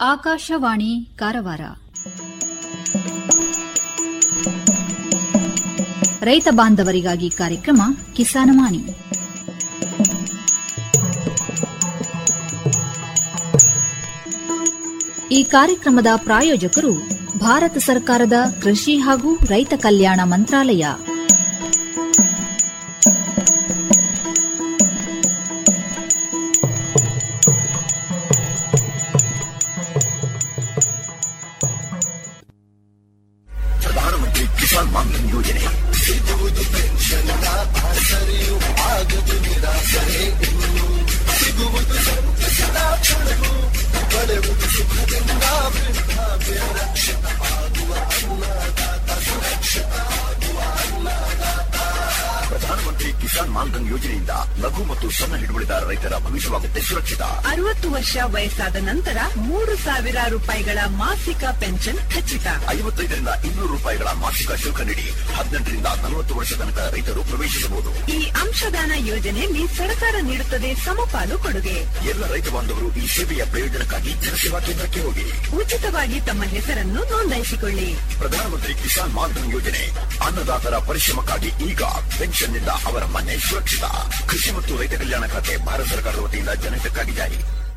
ಆಕಾಶವಾಣಿ ಕಾರವಾರ ರೈತ ಬಾಂಧವರಿಗಾಗಿ ಕಾರ್ಯಕ್ರಮ ಕಿಸಾನವಾಣಿ ಈ ಕಾರ್ಯಕ್ರಮದ ಪ್ರಾಯೋಜಕರು ಭಾರತ ಸರ್ಕಾರದ ಕೃಷಿ ಹಾಗೂ ರೈತ ಕಲ್ಯಾಣ ಮಂತ್ರಾಲಯ ಪ್ರಧಾನಮಂತ್ರಿ ಕಿಸಾನ್ ಮಾನ್ಧನ್ ಯೋಜನೆ ಸಿಗುವುದು ಪೆನ್ಷನ್ನ ಆಸರೆಯು ಆಗದು ನಿರಾಸರೆ ಇನ್ನು ಸಿಗುವುದು ಸಂತಸದ ಕ್ಷಣವು ಪಡೆಯುವುದು ಸುಖದಿಂದ ವೃದ್ಧಾಪ್ಯ ರಕ್ಷಿತ ಆಗುವ ಅನ್ನದಾತ ಸುರಕ್ಷಿತ ಆಗುವ ಅನ್ನದಾತ ಪ್ರಧಾನಮಂತ್ರಿ ಕಿಸಾನ್ ಮಾನ್ಧನ್ ಯೋಜನೆಯಿಂದ ಲಘು ಮತ್ತು ಸಣ್ಣ ಹಿಡುವಳಿದಾರ ರೈತರ ಭವಿಷ್ಯವಾಗುತ್ತೆ ಸುರಕ್ಷಿತ ಅರವತ್ತು ವರ್ಷ ವಯಸ್ಸಾದ ನಂತರ ಮೂರು ಸಾವಿರ ರೂಪಾಯಿಗಳ ಮಾಸಿಕ ಪೆನ್ಷನ್ ಖಚಿತ ಐವತ್ತೈದರಿಂದ ಇನ್ನೂರು ರೂಪಾಯಿಗಳ ಮಾಸಿಕ ಶುಲ್ಕ ನೀಡಿ ಹದಿನೆಂಟರಿಂದ ನಲವತ್ತು ವರ್ಷ ತನಕ ರೈತರು ಪ್ರವೇಶಿಸಬಹುದು ಈ ಅಂಶದಾನ ಯೋಜನೆಯಲ್ಲಿ ಸರ್ಕಾರ ನೀಡುತ್ತದೆ ಸಮಪಾಲು ಕೊಡುಗೆ ಎಲ್ಲ ರೈತ ಬಾಂಧವರು ಈ ಸೇವೆಯ ಪ್ರಯೋಜನಕ್ಕಾಗಿ ಜನಸೇವಾ ಕೇಂದ್ರಕ್ಕೆ ಹೋಗಿ ಉಚಿತವಾಗಿ ತಮ್ಮ ಹೆಸರನ್ನು ನೋಂದಾಯಿಸಿಕೊಳ್ಳಿ ಪ್ರಧಾನಮಂತ್ರಿ ಕಿಸಾನ್ ಮಾನ್ಧನ್ ಯೋಜನೆ ಅನ್ನದಾತರ ಪರಿಶ್ರಮಕ್ಕಾಗಿ ಈಗ ಪೆನ್ಷನ್ನಿಂದ ಅವರ ಮನೆ ಸುರಕ್ಷಿತ ಕೃಷಿ ಮತ್ತು ರೈತ ಕಲ್ಯಾಣ ಖಾತೆ ಭಾರತ ಸರ್ಕಾರದ ವತಿಯಿಂದ ಜನಹಿತಕ್ಕಾಗಿ ಜಾರಿ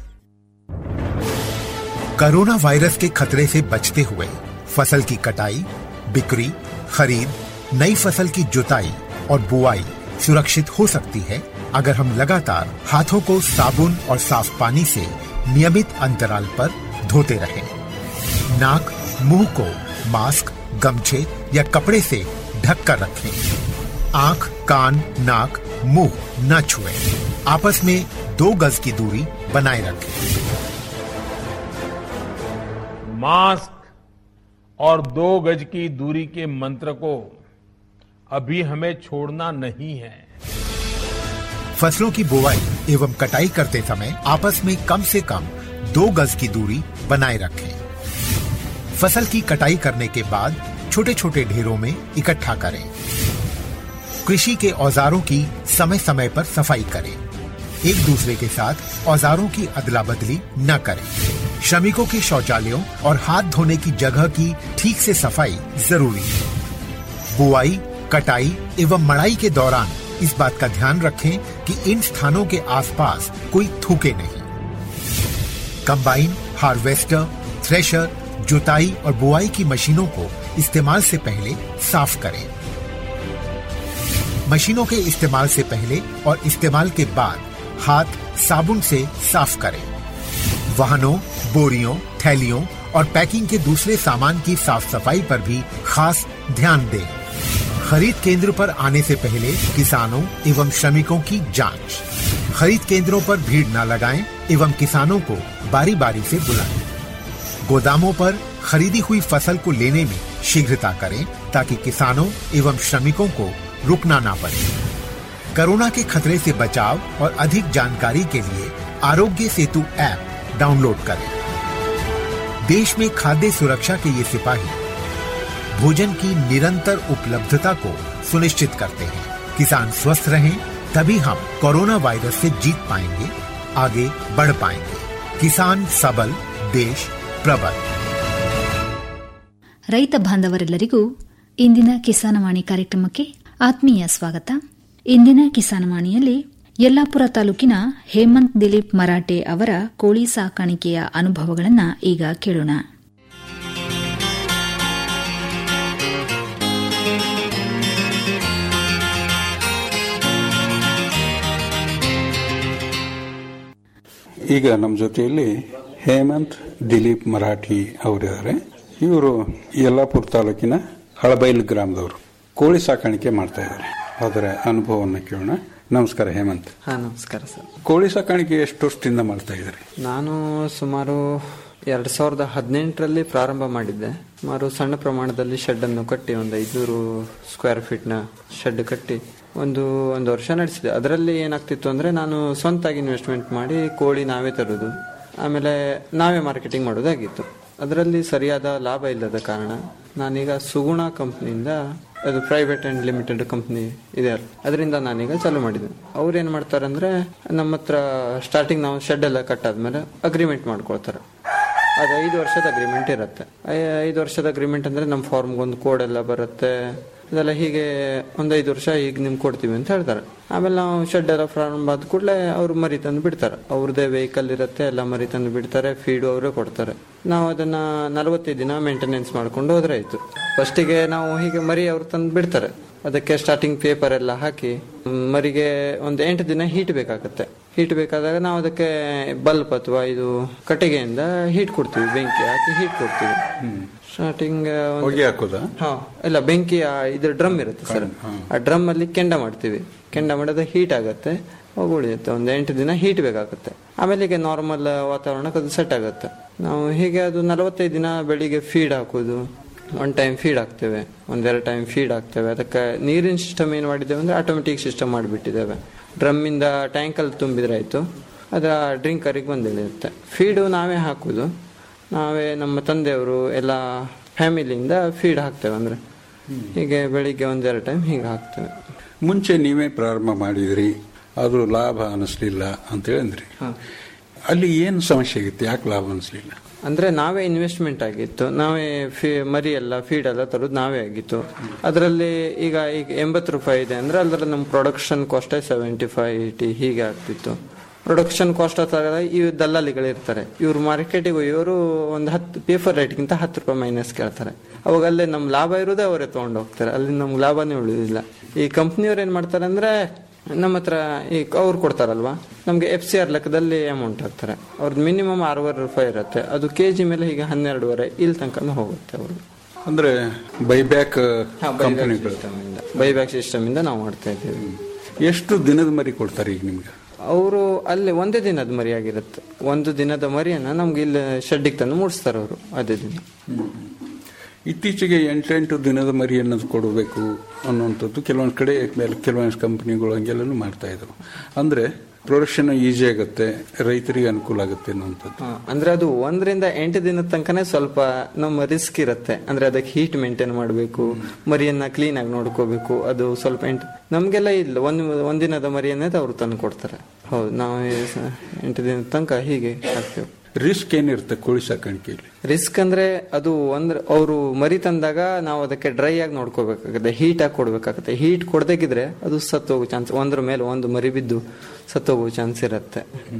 कोरोना वायरस के खतरे से बचते हुए फसल की कटाई बिक्री खरीद नई फसल की जुताई और बुआई सुरक्षित हो सकती है अगर हम लगातार हाथों को साबुन और साफ पानी से नियमित अंतराल पर धोते रहें। नाक मुंह को मास्क गमछे या कपड़े से ढक कर रखें आंख कान नाक मुंह न छुएं। आपस में दो गज की दूरी बनाए रखें मास्क और दो गज की दूरी के मंत्र को अभी हमें छोड़ना नहीं है फसलों की बुवाई एवं कटाई करते समय आपस में कम से कम दो गज की दूरी बनाए रखें फसल की कटाई करने के बाद छोटे छोटे ढेरों में इकट्ठा करें कृषि के औजारों की समय समय पर सफाई करें एक दूसरे के साथ औजारों की अदला बदली न करें श्रमिकों के शौचालयों और हाथ धोने की जगह की ठीक से सफाई जरूरी है बुआई कटाई एवं मड़ाई के दौरान इस बात का ध्यान रखें कि इन स्थानों के आसपास कोई थूके नहीं कंबाइन हार्वेस्टर थ्रेशर जुताई और बुआई की मशीनों को इस्तेमाल से पहले साफ करें मशीनों के इस्तेमाल से पहले और इस्तेमाल के बाद हाथ साबुन से साफ करें वाहनों बोरियों थैलियों और पैकिंग के दूसरे सामान की साफ सफाई पर भी खास ध्यान दें खरीद केंद्र पर आने से पहले किसानों एवं श्रमिकों की जांच खरीद केंद्रों पर भीड़ न लगाएं एवं किसानों को बारी बारी से बुलाएं गोदामों पर खरीदी हुई फसल को लेने में शीघ्रता करें ताकि किसानों एवं श्रमिकों को रुकना ना पड़े कोरोना के खतरे से बचाव और अधिक जानकारी के लिए आरोग्य सेतु ऐप डाउनलोड करें देश में खाद्य सुरक्षा के ये सिपाही भोजन की निरंतर उपलब्धता को सुनिश्चित करते हैं किसान स्वस्थ रहें तभी हम कोरोना वायरस से जीत पाएंगे आगे बढ़ पाएंगे किसान सबल देश प्रबल ರೈತ ಬಾಂಧವರೆಲ್ಲರಿಗೂ ಇಂದಿನ ಕಿಸಾನವಾಣಿ ಕಾರ್ಯಕ್ರಮಕ್ಕೆ ಆತ್ಮೀಯ ಸ್ವಾಗತ ಇಂದಿನ ಕಿಸಾನವಾಣಿಯಲ್ಲಿ ಯಲ್ಲಾಪುರ ತಾಲೂಕಿನ ಹೇಮಂತ್ ದಿಲೀಪ್ ಮರಾಠೆ ಅವರ ಕೋಳಿ ಸಾಕಾಣಿಕೆಯ ಅನುಭವಗಳನ್ನು ಈಗ ಕೇಳೋಣ ಈಗ ನಮ್ಮ ಜೊತೆಯಲ್ಲಿ ಹೇಮಂತ್ ದಿಲೀಪ್ ಮರಾಠಿ ಅವರಿದ್ದಾರೆ ಇವರು ಯಲ್ಲಾಪುರ ತಾಲೂಕಿನ ಹಳಬೈಲ್ ಗ್ರಾಮದವರು ಕೋಳಿ ಸಾಕಾಣಿಕೆ ಮಾಡ್ತಾ ಇದ್ದಾರೆ ಅದರ ಅನುಭವವನ್ನು ಕೇಳೋಣ ನಮಸ್ಕಾರ ಹೇಮಂತ್ ಹಾ ನಮಸ್ಕಾರ ಸರ್ ಕೋಳಿ ಸಾಕಾಣಿಕೆ ಎಷ್ಟು ವರ್ಷದಿಂದ ಮಾಡ್ತಾ ಇದ್ದಾರೆ ನಾನು ಸುಮಾರು ಎರಡ್ ಸಾವಿರದ ಹದಿನೆಂಟರಲ್ಲಿ ಪ್ರಾರಂಭ ಮಾಡಿದ್ದೆ ಸುಮಾರು ಸಣ್ಣ ಪ್ರಮಾಣದಲ್ಲಿ ಶೆಡ್ ಅನ್ನು ಕಟ್ಟಿ ಒಂದು ಐದುನೂರು ಸ್ಕ್ವೇರ್ ಫೀಟ್ ನ ಶೆಡ್ ಕಟ್ಟಿ ಒಂದು ಒಂದು ವರ್ಷ ನಡೆಸಿದೆ ಅದರಲ್ಲಿ ಏನಾಗ್ತಿತ್ತು ಅಂದ್ರೆ ನಾನು ಸ್ವಂತಾಗಿ ಇನ್ವೆಸ್ಟ್ಮೆಂಟ್ ಮಾಡಿ ಕೋಳಿ ನಾವೇ ತರೋದು ಆಮೇಲೆ ನಾವೇ ಮಾರ್ಕೆಟಿಂಗ್ ಮಾಡೋದಾಗಿತ್ತು ಅದರಲ್ಲಿ ಸರಿಯಾದ ಲಾಭ ಇಲ್ಲದ ಕಾರಣ ನಾನೀಗ ಸುಗುಣ ಕಂಪ್ನಿಯಿಂದ ಅದು ಪ್ರೈವೇಟ್ ಅಂಡ್ ಲಿಮಿಟೆಡ್ ಕಂಪ್ನಿ ಇದೆ ಅಲ್ಲ ಅದರಿಂದ ನಾನೀಗ ಚಾಲೂ ಮಾಡಿದ್ದೆ ಅವ್ರು ಏನ್ ಮಾಡ್ತಾರೆ ಅಂದ್ರೆ ನಮ್ಮ ಹತ್ರ ಸ್ಟಾರ್ಟಿಂಗ್ ನಾವು ಶೆಡ್ ಎಲ್ಲ ಕಟ್ಟಾದ್ಮೇಲೆ ಅಗ್ರಿಮೆಂಟ್ ಮಾಡ್ಕೊಳ್ತಾರೆ ಅದು ಐದು ವರ್ಷದ ಅಗ್ರಿಮೆಂಟ್ ಇರುತ್ತೆ ಐ- ಐದು ವರ್ಷದ ಅಗ್ರಿಮೆಂಟ್ ಅಂದ್ರೆ ನಮ್ಮ ಫಾರ್ಮ್ಗೆ ಒಂದು ಕೋಡ್ ಎಲ್ಲ ಬರುತ್ತೆ ಅದೆಲ್ಲ ಹೀಗೆ ಒಂದು ಐದು ವರ್ಷ ಈಗ ನಿಮ್ಗೆ ಕೊಡ್ತೀವಿ ಅಂತ ಹೇಳ್ತಾರೆ ಆಮೇಲೆ ನಾವು ಶೆಡ್ ಎಲ್ಲ ಪ್ರಾರಂಭ ಆದ ಕೂಡಲೇ ಅವ್ರು ಮರಿ ತಂದು ಬಿಡ್ತಾರೆ ಅವ್ರದ್ದೇ ವೆಹಿಕಲ್ ಇರುತ್ತೆ ಎಲ್ಲ ಮರಿ ತಂದು ಬಿಡ್ತಾರೆ ಫೀಡು ಅವರೇ ಕೊಡ್ತಾರೆ ನಾವು ಅದನ್ನ ನಲವತ್ತೈದು ದಿನ ಮೇಂಟೆನೆನ್ಸ್ ಮಾಡ್ಕೊಂಡು ಹೋದ್ರೆ ಆಯ್ತು ಫಸ್ಟಿಗೆ ನಾವು ಹೀಗೆ ಮರಿ ಅವ್ರು ತಂದು ಬಿಡ್ತಾರೆ ಅದಕ್ಕೆ ಸ್ಟಾರ್ಟಿಂಗ್ ಪೇಪರ್ ಎಲ್ಲ ಹಾಕಿ ಮ್, ಮರಿಗೆ ಒಂದು ಎಂಟು ದಿನ ಹೀಟ್ ಬೇಕಾಗುತ್ತೆ ಹೀಟ್ ಬೇಕಾದಾಗ ನಾವು ಅದಕ್ಕೆ ಬಲ್ಬ್ ಅಥವಾ ಇದು ಕಟ್ಟಿಗೆಯಿಂದ ಹೀಟ್ ಕೊಡ್ತೀವಿ ಬೆಂಕಿ ಹಾಕಿ ಹೀಟ್ ಕೊಡ್ತೀವಿ ಸ್ಟಾರ್ಟಿಂಗ್ ಹೊಗೆ ಹಾಕೋದಾ ಹಾ ಇಲ್ಲ ಬೆಂಕಿ ಆ ಇದು ಡ್ರಮ್ ಇರುತ್ತೆ ಸರ್ ಆ ಡ್ರಮ್ ಅಲ್ಲಿ ಕೆಂಡ ಮಾಡ್ತೀವಿ ಕೆಂಡ ಮಾಡಿದ ಹೀಟ್ ಆಗುತ್ತೆ ಅವು ಉಳಿಯುತ್ತೆ ಒಂದು ಎಂಟು ದಿನ ಹೀಟ್ ಬೇಕಾಗುತ್ತೆ ಆಮೇಲೆ ಈಗ ನಾರ್ಮಲ್ ವಾತಾವರಣಕ್ಕೆ ಅದು ಸೆಟ್ ಆಗುತ್ತೆ ನಾವು ಹೀಗೆ ಅದು ನಲವತ್ತೈದು ದಿನ ಬೆಳಿಗ್ಗೆ ಫೀಡ್ ಹಾಕೋದು ಒನ್ ಟೈಮ್ ಫೀಡ್ ಹಾಕ್ತೇವೆ ಒಂದೆರಡು ಟೈಮ್ ಫೀಡ್ ಹಾಕ್ತೇವೆ ಅದಕ್ಕೆ ನೀರಿನ ಸಿಸ್ಟಮ್ ಏನು ಮಾಡಿದ್ದೇವೆ ಅಂದ್ರೆ ಆಟೋಮೆಟಿಕ್ ಸಿಸ್ಟಮ್ ಮಾಡಿಬಿಟ್ಟಿದ್ದೇವೆ ಡ್ರಮ್ಮಿಂದ ಟ್ಯಾಂಕಲ್ಲಿ ತುಂಬಿದ್ರೆ ಆಯಿತು ಅದರ ಡ್ರಿಂಕರಿಗೆ ಬಂದಿಳಿಯುತ್ತೆ ಫೀಡು ನಾವೇ ಹಾಕೋದು ನಾವೇ ನಮ್ಮ ತಂದೆಯವರು ಎಲ್ಲ ಫ್ಯಾಮಿಲಿಯಿಂದ ಫೀಡ್ ಹಾಕ್ತೇವೆ ಅಂದ್ರೆ ಹೀಗೆ ಬೆಳಿಗ್ಗೆ ಒಂದೆರಡು ಟೈಮ್ ಹೀಗೆ ಹಾಕ್ತೇವೆ ಮುಂಚೆ ನೀವೇ ಪ್ರಾರಂಭ ಮಾಡಿದ್ರಿ ಅದು ಲಾಭ ಅನಿಸ್ಲಿಲ್ಲ ಅಂತ ಹೇಳಿದ್ರಿ ಅಲ್ಲಿ ಏನು ಸಮಸ್ಯೆ ಆಗಿತ್ತು ಯಾಕೆ ಲಾಭ ಅನಿಸ್ಲಿಲ್ಲ ಅಂದ್ರೆ ನಾವೇ ಇನ್ವೆಸ್ಟ್ಮೆಂಟ್ ಆಗಿತ್ತು ನಾವೇ ಫೀ ಮರಿ ಎಲ್ಲ ಫೀಡ್ ಎಲ್ಲ ತರೋದು ನಾವೇ ಆಗಿತ್ತು ಅದರಲ್ಲಿ ಈಗ ಈಗ ಎಂಬತ್ತು ರೂಪಾಯಿ ಇದೆ ಅಂದ್ರೆ ಅದರಲ್ಲಿ ನಮ್ಮ production cost seventy five eighty ಹೀಗೆ ಆಗ್ತಿತ್ತು ಪ್ರೊಡಕ್ಷನ್ ಕಾಸ್ಟ್ ಆದಾಗ ಈ ದಲ್ಲಾಳಿಗಳು ಇರ್ತಾರೆ ಇವ್ರು ಮಾರ್ಕೆಟಿಗೆ ಇವರು ಒಂದು ಹತ್ತು ಪೇಪರ್ ರೇಟ್ಗಿಂತ ಹತ್ತು ರೂಪಾಯಿ ಮೈನಸ್ ಕೇಳ್ತಾರೆ ಅವಾಗ ಅಲ್ಲೇ ನಮ್ಮ ಲಾಭ ಇರೋದೇ ಅವರೇ ತೊಗೊಂಡು ಹೋಗ್ತಾರೆ ಅಲ್ಲಿ ನಮ್ಗೆ ಲಾಭನೇ ಉಳಿಯೋದಿಲ್ಲ ಈ ಕಂಪ್ನಿಯವ್ರು ಏನು ಮಾಡ್ತಾರೆ ಅಂದ್ರೆ ನಮ್ಮ ಹತ್ರ ಈ ಅವ್ರು ಕೊಡ್ತಾರಲ್ವಾ ನಮಗೆ ಎಫ್ ಸಿ ಆರ್ ಲೆಕ್ಕದಲ್ಲಿ ಅಮೌಂಟ್ ಹಾಕ್ತಾರೆ ಅವ್ರದ್ದು ಮಿನಿಮಮ್ ಆರೂವರೆ ರೂಪಾಯಿ ಇರುತ್ತೆ ಅದು ಕೆ ಜಿ ಮೇಲೆ ಹೀಗೆ ಹನ್ನೆರಡುವರೆ ಇಲ್ಲಿ ತನಕ ಹೋಗುತ್ತೆ ಅವ್ರದ್ದು ಅಂದ್ರೆ ಬೈಬ್ಯಾಕ್ ಕಂಪನಿಗಳು ಬೈಬ್ಯಾಕ್ ಸಿಸ್ಟಮ್ ಇಂದ ನಾವು ಮಾಡ್ತಾ ಇದ್ದೀವಿ ಎಷ್ಟು ದಿನದ ಮರಿ ಕೊಡ್ತಾರೆ ಈಗ ನಿಮ್ಗೆ ಅವರು ಅಲ್ಲಿ ಒಂದೇ ದಿನದ ಮರಿ ಆಗಿರುತ್ತೆ ಒಂದು ದಿನದ ಮರಿಯನ್ನ ನಮ್ಗೆ ಇಲ್ಲಿ ಶೆಡ್ಡಿಗೆ ತಂದು ಮೂಡಿಸ್ತಾರೆ ಅವರು ಅದೇ ದಿನ ಇತ್ತೀಚೆಗೆ ಎಂಟೆಂಟು ದಿನದ ಮರಿ ಅನ್ನೋದು ಕೊಡಬೇಕು ಅನ್ನುವಂಥದ್ದು ಕೆಲವೊಂದು ಕಡೆ ಮೇಲೆ ಕೆಲವೊಂದು ಕಂಪನಿಗಳು ಹಂಗೆಲ್ಲನೂ ಮಾಡ್ತಾ ಇದ್ರು ಅಂದ್ರೆ ಪ್ರೊಡಕ್ಷನ್ ಈಸಿ ಆಗುತ್ತೆ ರೈತರಿಗೆ ಅನುಕೂಲ ಆಗುತ್ತೆ ಅನ್ನುವಂಥದ್ದು ಹಾ, ಅಂದ್ರೆ ಅದು ಒಂದರಿಂದ ಎಂಟು ದಿನದ ತನಕನೇ ಸ್ವಲ್ಪ ನಮ್ಮ ರಿಸ್ಕ್ ಇರುತ್ತೆ ಅಂದ್ರೆ ಅದಕ್ಕೆ ಹೀಟ್ ಮೇಂಟೈನ್ ಮಾಡಬೇಕು ಮರಿಯನ್ನ ಕ್ಲೀನ್ ಆಗಿ ನೋಡ್ಕೋಬೇಕು ಅದು ಸ್ವಲ್ಪ ಎಂಟು ನಮ್ಗೆಲ್ಲ ಇಲ್ಲ ಒಂದ್ ಒಂದಿನದ ಮರಿಯನ್ನೇ ಅವ್ರು ತಂದು ಕೊಡ್ತಾರೆ ಹೌದು ನಾವು ಈ ಸ- ಎಂಟು ದಿನದ ತನಕ ಹೀಗೆ ಹಾಕ್ತೇವೆ ರಿಸ್ಕ್ ಏನಿರುತ್ತೆ ಕೋಳಿ ಸಾಕಾಣಿಕೆಯಲ್ಲಿ ರಿಸ್ಕ್ ಅಂದ್ರೆ ಅದು ಅಂದ್ರೆ ಅವರು ಮರಿ ತಂದಾಗ ನಾವು ಅದಕ್ಕೆ ಡ್ರೈ ಆಗಿ ನೋಡ್ಕೋಬೇಕಾಗುತ್ತೆ ಹೀಟ್ ಆಗಿ ಕೊಡ್ಬೇಕಾಗುತ್ತೆ ಹೀಟ್ ಕೊಡಬೇಕಿದ್ರೆ ಅದು ಸತ್ತೋಗೋ ಚಾನ್ಸ್ ಒಂದ್ರ ಮೇಲೆ ಒಂದು ಮರಿ ಬಿದ್ದು ಸತ್ತೋಗೋ ಚಾನ್ಸ್ ಇರುತ್ತೆ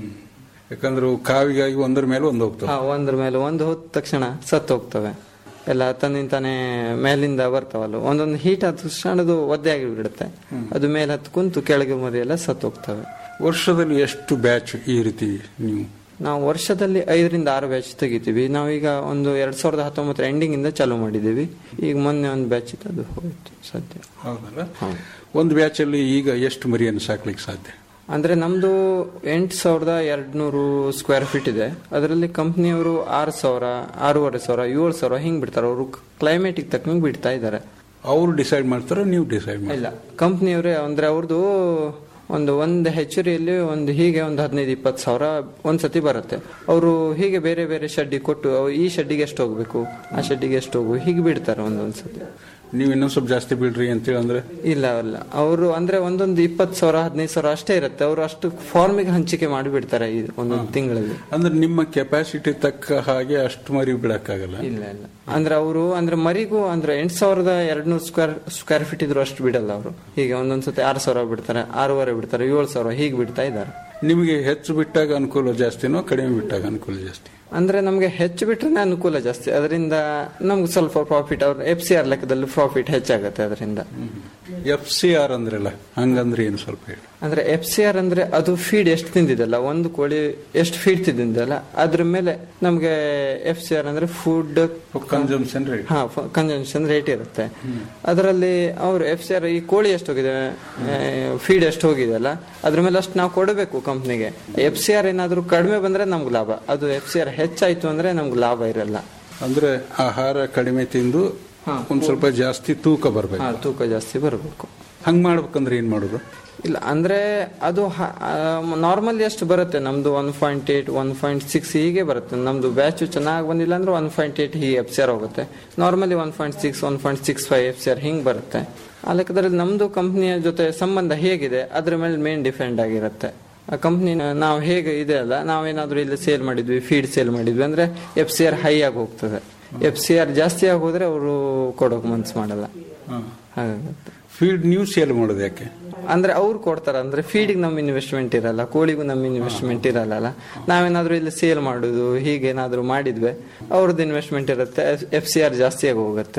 ಯಾಕಂದ್ರೆ ಅವು ಕಾವಿಗಾಗಿ ಒಂದರ ಮೇಲೆ ಒಂದು ಹೋಗ್ತವೆ ಹಾ, ಒಂದ್ರ ಮೇಲೆ ಒಂದು ಹೋದ ತಕ್ಷಣ ಸತ್ತು ಹೋಗ್ತವೆ ಎಲ್ಲ ತನ್ನಿಂತಾನೆ ಮೇಲಿಂದ ಬರ್ತಾವಲ್ಲ ಒಂದೊಂದು ಹೀಟ್ ಆದ ತಕ್ಷಣ ಅದು ಒದ್ದೆ ಆಗಿ ಬಿಡುತ್ತೆ ಅದು ಮೇಲೆ ಹತ್ತು ಕುಂತು ಕೆಳಗೆ ಮರಿ ಎಲ್ಲ ಸತ್ತು ಹೋಗ್ತವೆ ವರ್ಷದಲ್ಲಿ ಎಷ್ಟು ಬ್ಯಾಚ್ ಈ ರೀತಿ ನೀವು ನಾವು ವರ್ಷದಲ್ಲಿ ಐದರಿಂದ ಆರು ಬ್ಯಾಚ್ ತೆಗಿತೀವಿ ನಾವೀಗ ಒಂದು ಎರಡ್ ಸಾವಿರದ ಹತ್ತೊಂಬತ್ತರ ಎಂಡಿಂಗ್ ಇಂದ ಚಾಲೂ ಮಾಡಿದ್ದೀವಿ ಈಗ ಮೊನ್ನೆ ಒಂದು ಬ್ಯಾಚ್ ಇತ್ತು ಅದು ಹೋಯ್ತು ಸದ್ಯ ಹೌದಲ್ಲ ಹೌದು. ಒಂದು ಬ್ಯಾಚ್ ಅಲ್ಲಿ ಈಗ ಎಷ್ಟು ಮರಿಯನ್ನು ಸಾಕ್ಲಿಕ್ಕೆ ಸಾಧ್ಯ ಅಂದ್ರೆ ನಮ್ದು ಎಂಟು ಸಾವಿರದ ಎರಡ್ನೂರು ಸ್ಕ್ವೇರ್ ಫೀಟ್ ಇದೆ ಅದರಲ್ಲಿ ಕಂಪ್ನಿಯವರು ಆರು ಸಾವಿರ ಆರೂವರೆ ಸಾವಿರ ಏಳು ಸಾವಿರ ಹಿಂಗ್ ಬಿಡ್ತಾರೆ ಅವರು ಕ್ಲೈಮೇಟಿಗೆ ತಕ್ಕಂಗೆ ಬಿಡ್ತಾ ಇದ್ದಾರೆ ಅವರು ಡಿಸೈಡ್ ಮಾಡ್ತಾರೋ ನೀವು ಡಿಸೈಡ್ ಮಾಡಿ ಇಲ್ಲ ಕಂಪ್ನಿಯವರೇ ಅಂದ್ರೆ ಅವ್ರದ್ದು ಒಂದು ಒಂದು ಹೆಚ್ಚುರಿಯಲ್ಲಿ ಒಂದು ಹೀಗೆ ಒಂದು ಹದಿನೈದು ಇಪ್ಪತ್ತು ಸಾವಿರ ಒಂದ್ಸತಿ ಬರುತ್ತೆ ಅವರು ಹೀಗೆ ಬೇರೆ ಬೇರೆ ಶೆಡ್ಡಿಗೆ ಕೊಟ್ಟು ಅವು ಈ ಶೆಡ್ಡಿಗೆ ಎಷ್ಟು ಹೋಗ್ಬೇಕು ಆ ಶೆಡ್ಡಿಗೆ ಎಷ್ಟು ಹೋಗು ಹೀಗೆ ಬಿಡ್ತಾರೆ ಒಂದೊಂದ್ಸತಿ ನೀವು ಇನ್ನೊಂದು ಸ್ವಲ್ಪ ಜಾಸ್ತಿ ಬಿಡ್ರಿ ಅಂತೇಳಿ ಅಂದ್ರೆ ಇಲ್ಲ ಇಲ್ಲ ಅವರು ಅಂದ್ರೆ ಒಂದೊಂದು ಇಪ್ಪತ್ತು ಸಾವಿರ ಹದಿನೈದು ಸಾವಿರ ಅಷ್ಟೇ ಇರುತ್ತೆ ಅವರು ಅಷ್ಟು ಫಾರ್ಮಿಗೆ ಹಂಚಿಕೆ ಮಾಡಿ ಬಿಡ್ತಾರೆ ಈ ಒಂದೊಂದು ತಿಂಗಳಲ್ಲಿ ಅಂದ್ರೆ ನಿಮ್ಮ ಕೆಪಾಸಿಟಿ ತಕ್ಕ ಹಾಗೆ ಅಷ್ಟು ಮರಿ ಬಿಡಕ್ಕಾಗಲ್ಲ ಇಲ್ಲ ಇಲ್ಲ ಅಂದ್ರೆ ಅವರು ಅಂದ್ರೆ ಮರಿಗೂ ಅಂದ್ರೆ ಎಂಟು ಸಾವಿರದ ಎರಡ್ ನೂರು ಸ್ಕ್ವೇರ್ ಸ್ಕ್ವೇರ್ ಫೀಟ್ ಇದ್ರು ಅಷ್ಟು ಬಿಡಲ್ಲ ಅವರು ಹೀಗೆ ಒಂದೊಂದ್ಸತಿ ಆರು ಸಾವಿರ ಬಿಡ್ತಾರೆ ಆರೂವರೆ ಬಿಡ್ತಾರೆ ಏಳು ಸಾವಿರ ಹೀಗೆ ಬಿಡ್ತಾ ಇದ್ದಾರೆ ನಿಮಗೆ ಹೆಚ್ಚು ಬಿಟ್ಟಾಗ ಅನುಕೂಲ ಜಾಸ್ತಿನೋ ಕಡಿಮೆ ಬಿಟ್ಟಾಗ ಅನುಕೂಲ ಜಾಸ್ತಿ ಅಂದ್ರೆ ನಮಗೆ ಹೆಚ್ಚು ಬಿಟ್ರೆ ಅನುಕೂಲ ಜಾಸ್ತಿ ಅದರಿಂದ ನಮ್ಗೆ ಸ್ವಲ್ಪ ಪ್ರಾಫಿಟ್ ಅವ್ರ ಎಫ್ ಸಿ ಆರ್ ಲೆಕ್ಕದಲ್ಲಿ ಪ್ರಾಫಿಟ್ ಹೆಚ್ಚಾಗುತ್ತೆ ಅದರಿಂದ ಎಫ್ ಸಿ ಆರ್ ಅಂದ್ರಲ್ಲ ಹಂಗಂದ್ರೆ ಏನು ಸ್ವಲ್ಪ ಹೇಳಿ ಅಂದ್ರೆ ಎಫ್ ಸಿ ಆರ್ ಅಂದ್ರೆ ಅದು ಫೀಡ್ ಎಷ್ಟು ತಿಂದಿದೆಲ್ಲ ಒಂದು ಕೋಳಿ ಎಷ್ಟು ಫೀಡ್ ತಿಂದಿದೆಲ್ಲ ಅದ್ರ ಮೇಲೆ ನಮ್ಗೆ ಎಫ್ ಸಿ ಆರ್ ಅಂದ್ರೆ ಫುಡ್ ಕನ್ಸಂಪ್ಷನ್ ರೇಟ್ ಹಾ ಕನ್ಸಂಪ್ಷನ್ ರೇಟ್ ಇರುತ್ತೆ ಅದರಲ್ಲಿ ಅವರು ಎಫ್ ಸಿ ಆರ್ ಈ ಕೋಳಿ ಎಷ್ಟು ಹೋಗಿದೆ ಫೀಡ್ ಎಷ್ಟು ಹೋಗಿದೆ ಅಲ್ಲ ಅದ್ರ ಮೇಲೆ ಅಷ್ಟು ನಾವು ಕೊಡಬೇಕು ಕಂಪ್ನಿಗೆ ಎಫ್ ಸಿ ಆರ್ ಏನಾದ್ರು ಕಡಿಮೆ ಬಂದ್ರೆ ನಮ್ಗೆ ಲಾಭ ಅದು ಎಫ್ ಸಿ ಆರ್ ಹೆಚ್ಚಾಯ್ತು ಅಂದ್ರೆ ನಮ್ಗೆ ಲಾಭ ಇರಲ್ಲ ಅಂದ್ರೆ ಆಹಾರ ಕಡಿಮೆ ತಿಂದು ಒಂದ್ ಸ್ವಲ್ಪ ಜಾಸ್ತಿ ತೂಕ ಬರ್ಬೇಕು ಹಾ, ತೂಕ ಜಾಸ್ತಿ ಬರಬೇಕು ಹಂಗ್ ಮಾಡ್ಬೇಕಂದ್ರೆ ಏನ್ ಮಾಡೋದು ಇಲ್ಲ ಅಂದ್ರೆ ಅದು ನಾರ್ಮಲಿ ಎಷ್ಟು ಬರುತ್ತೆ ನಮ್ದು one point eight one point six ಹೀಗೆ ಬರುತ್ತೆ ನಮ್ದು ಬ್ಯಾಚ್ ಚೆನ್ನಾಗಿ ಬಂದಿಲ್ಲ ಅಂದ್ರೆ ಒನ್ ಪಾಯಿಂಟ್ ಏಟ್ ಹೀಗೆ ಎಫ್ ಸಿ ಆರ್ ಹೋಗುತ್ತೆ normally one point six one point six five F C R ಹಿಂಗೆ ಬರುತ್ತೆ ಆ ಲೆಕ್ಕದಲ್ಲಿ ನಮ್ದು ಕಂಪ್ನಿಯ ಜೊತೆ ಸಂಬಂಧ ಹೇಗಿದೆ ಅದ್ರ ಮೇಲೆ ಮೇನ್ ಡಿಪೆಂಡ್ ಆಗಿರುತ್ತೆ ಆ ಕಂಪ್ನಿ ನಾವು ಹೇಗೆ ಇದೆ ಅಲ್ಲ ನಾವೇನಾದ್ರೂ ಇಲ್ಲಿ ಸೇಲ್ ಮಾಡಿದ್ವಿ ಫೀಡ್ ಸೇಲ್ ಮಾಡಿದ್ವಿ ಅಂದ್ರೆ ಎಫ್ ಸಿ ಆರ್ ಹೈ ಆಗಿ ಹೋಗ್ತದೆ ಎಫ್ ಸಿ ಆರ್ ಜಾಸ್ತಿ ಆಗಿ ಹೋದ್ರೆ ಅವರು ಕೊಡೋಕೆ ಮನ್ಸು ಮಾಡಲ್ಲ ಹಾಗಾಗುತ್ತೆ ಫೀಡ್ ನೀವು ಸೇಲ್ ಮಾಡೋದು ಯಾಕೆ ಅಂದ್ರೆ ಅವ್ರು ಕೊಡ್ತಾರ ಅಂದ್ರೆ ಫೀಡಿಗೆ ನಮ್ಮ ಇನ್ವೆಸ್ಟ್ಮೆಂಟ್ ಇರಲ್ಲ ಕೋಳಿಗೂ ನಮ್ಮ ಇನ್ವೆಸ್ಟ್ಮೆಂಟ್ ಇರಲ್ಲ ನಾವೇನಾದ್ರೂ ಇಲ್ಲಿ ಸೇಲ್ ಮಾಡುದು ಹೀಗೇನಾದ್ರೂ ಮಾಡಿದ್ವಿ ಅವ್ರದ್ದು ಇನ್ವೆಸ್ಟ್ಮೆಂಟ್ ಇರುತ್ತೆ ಎಫ್ ಸಿ ಆರ್ ಜಾಸ್ತಿ ಆಗಿ ಹೋಗುತ್ತೆ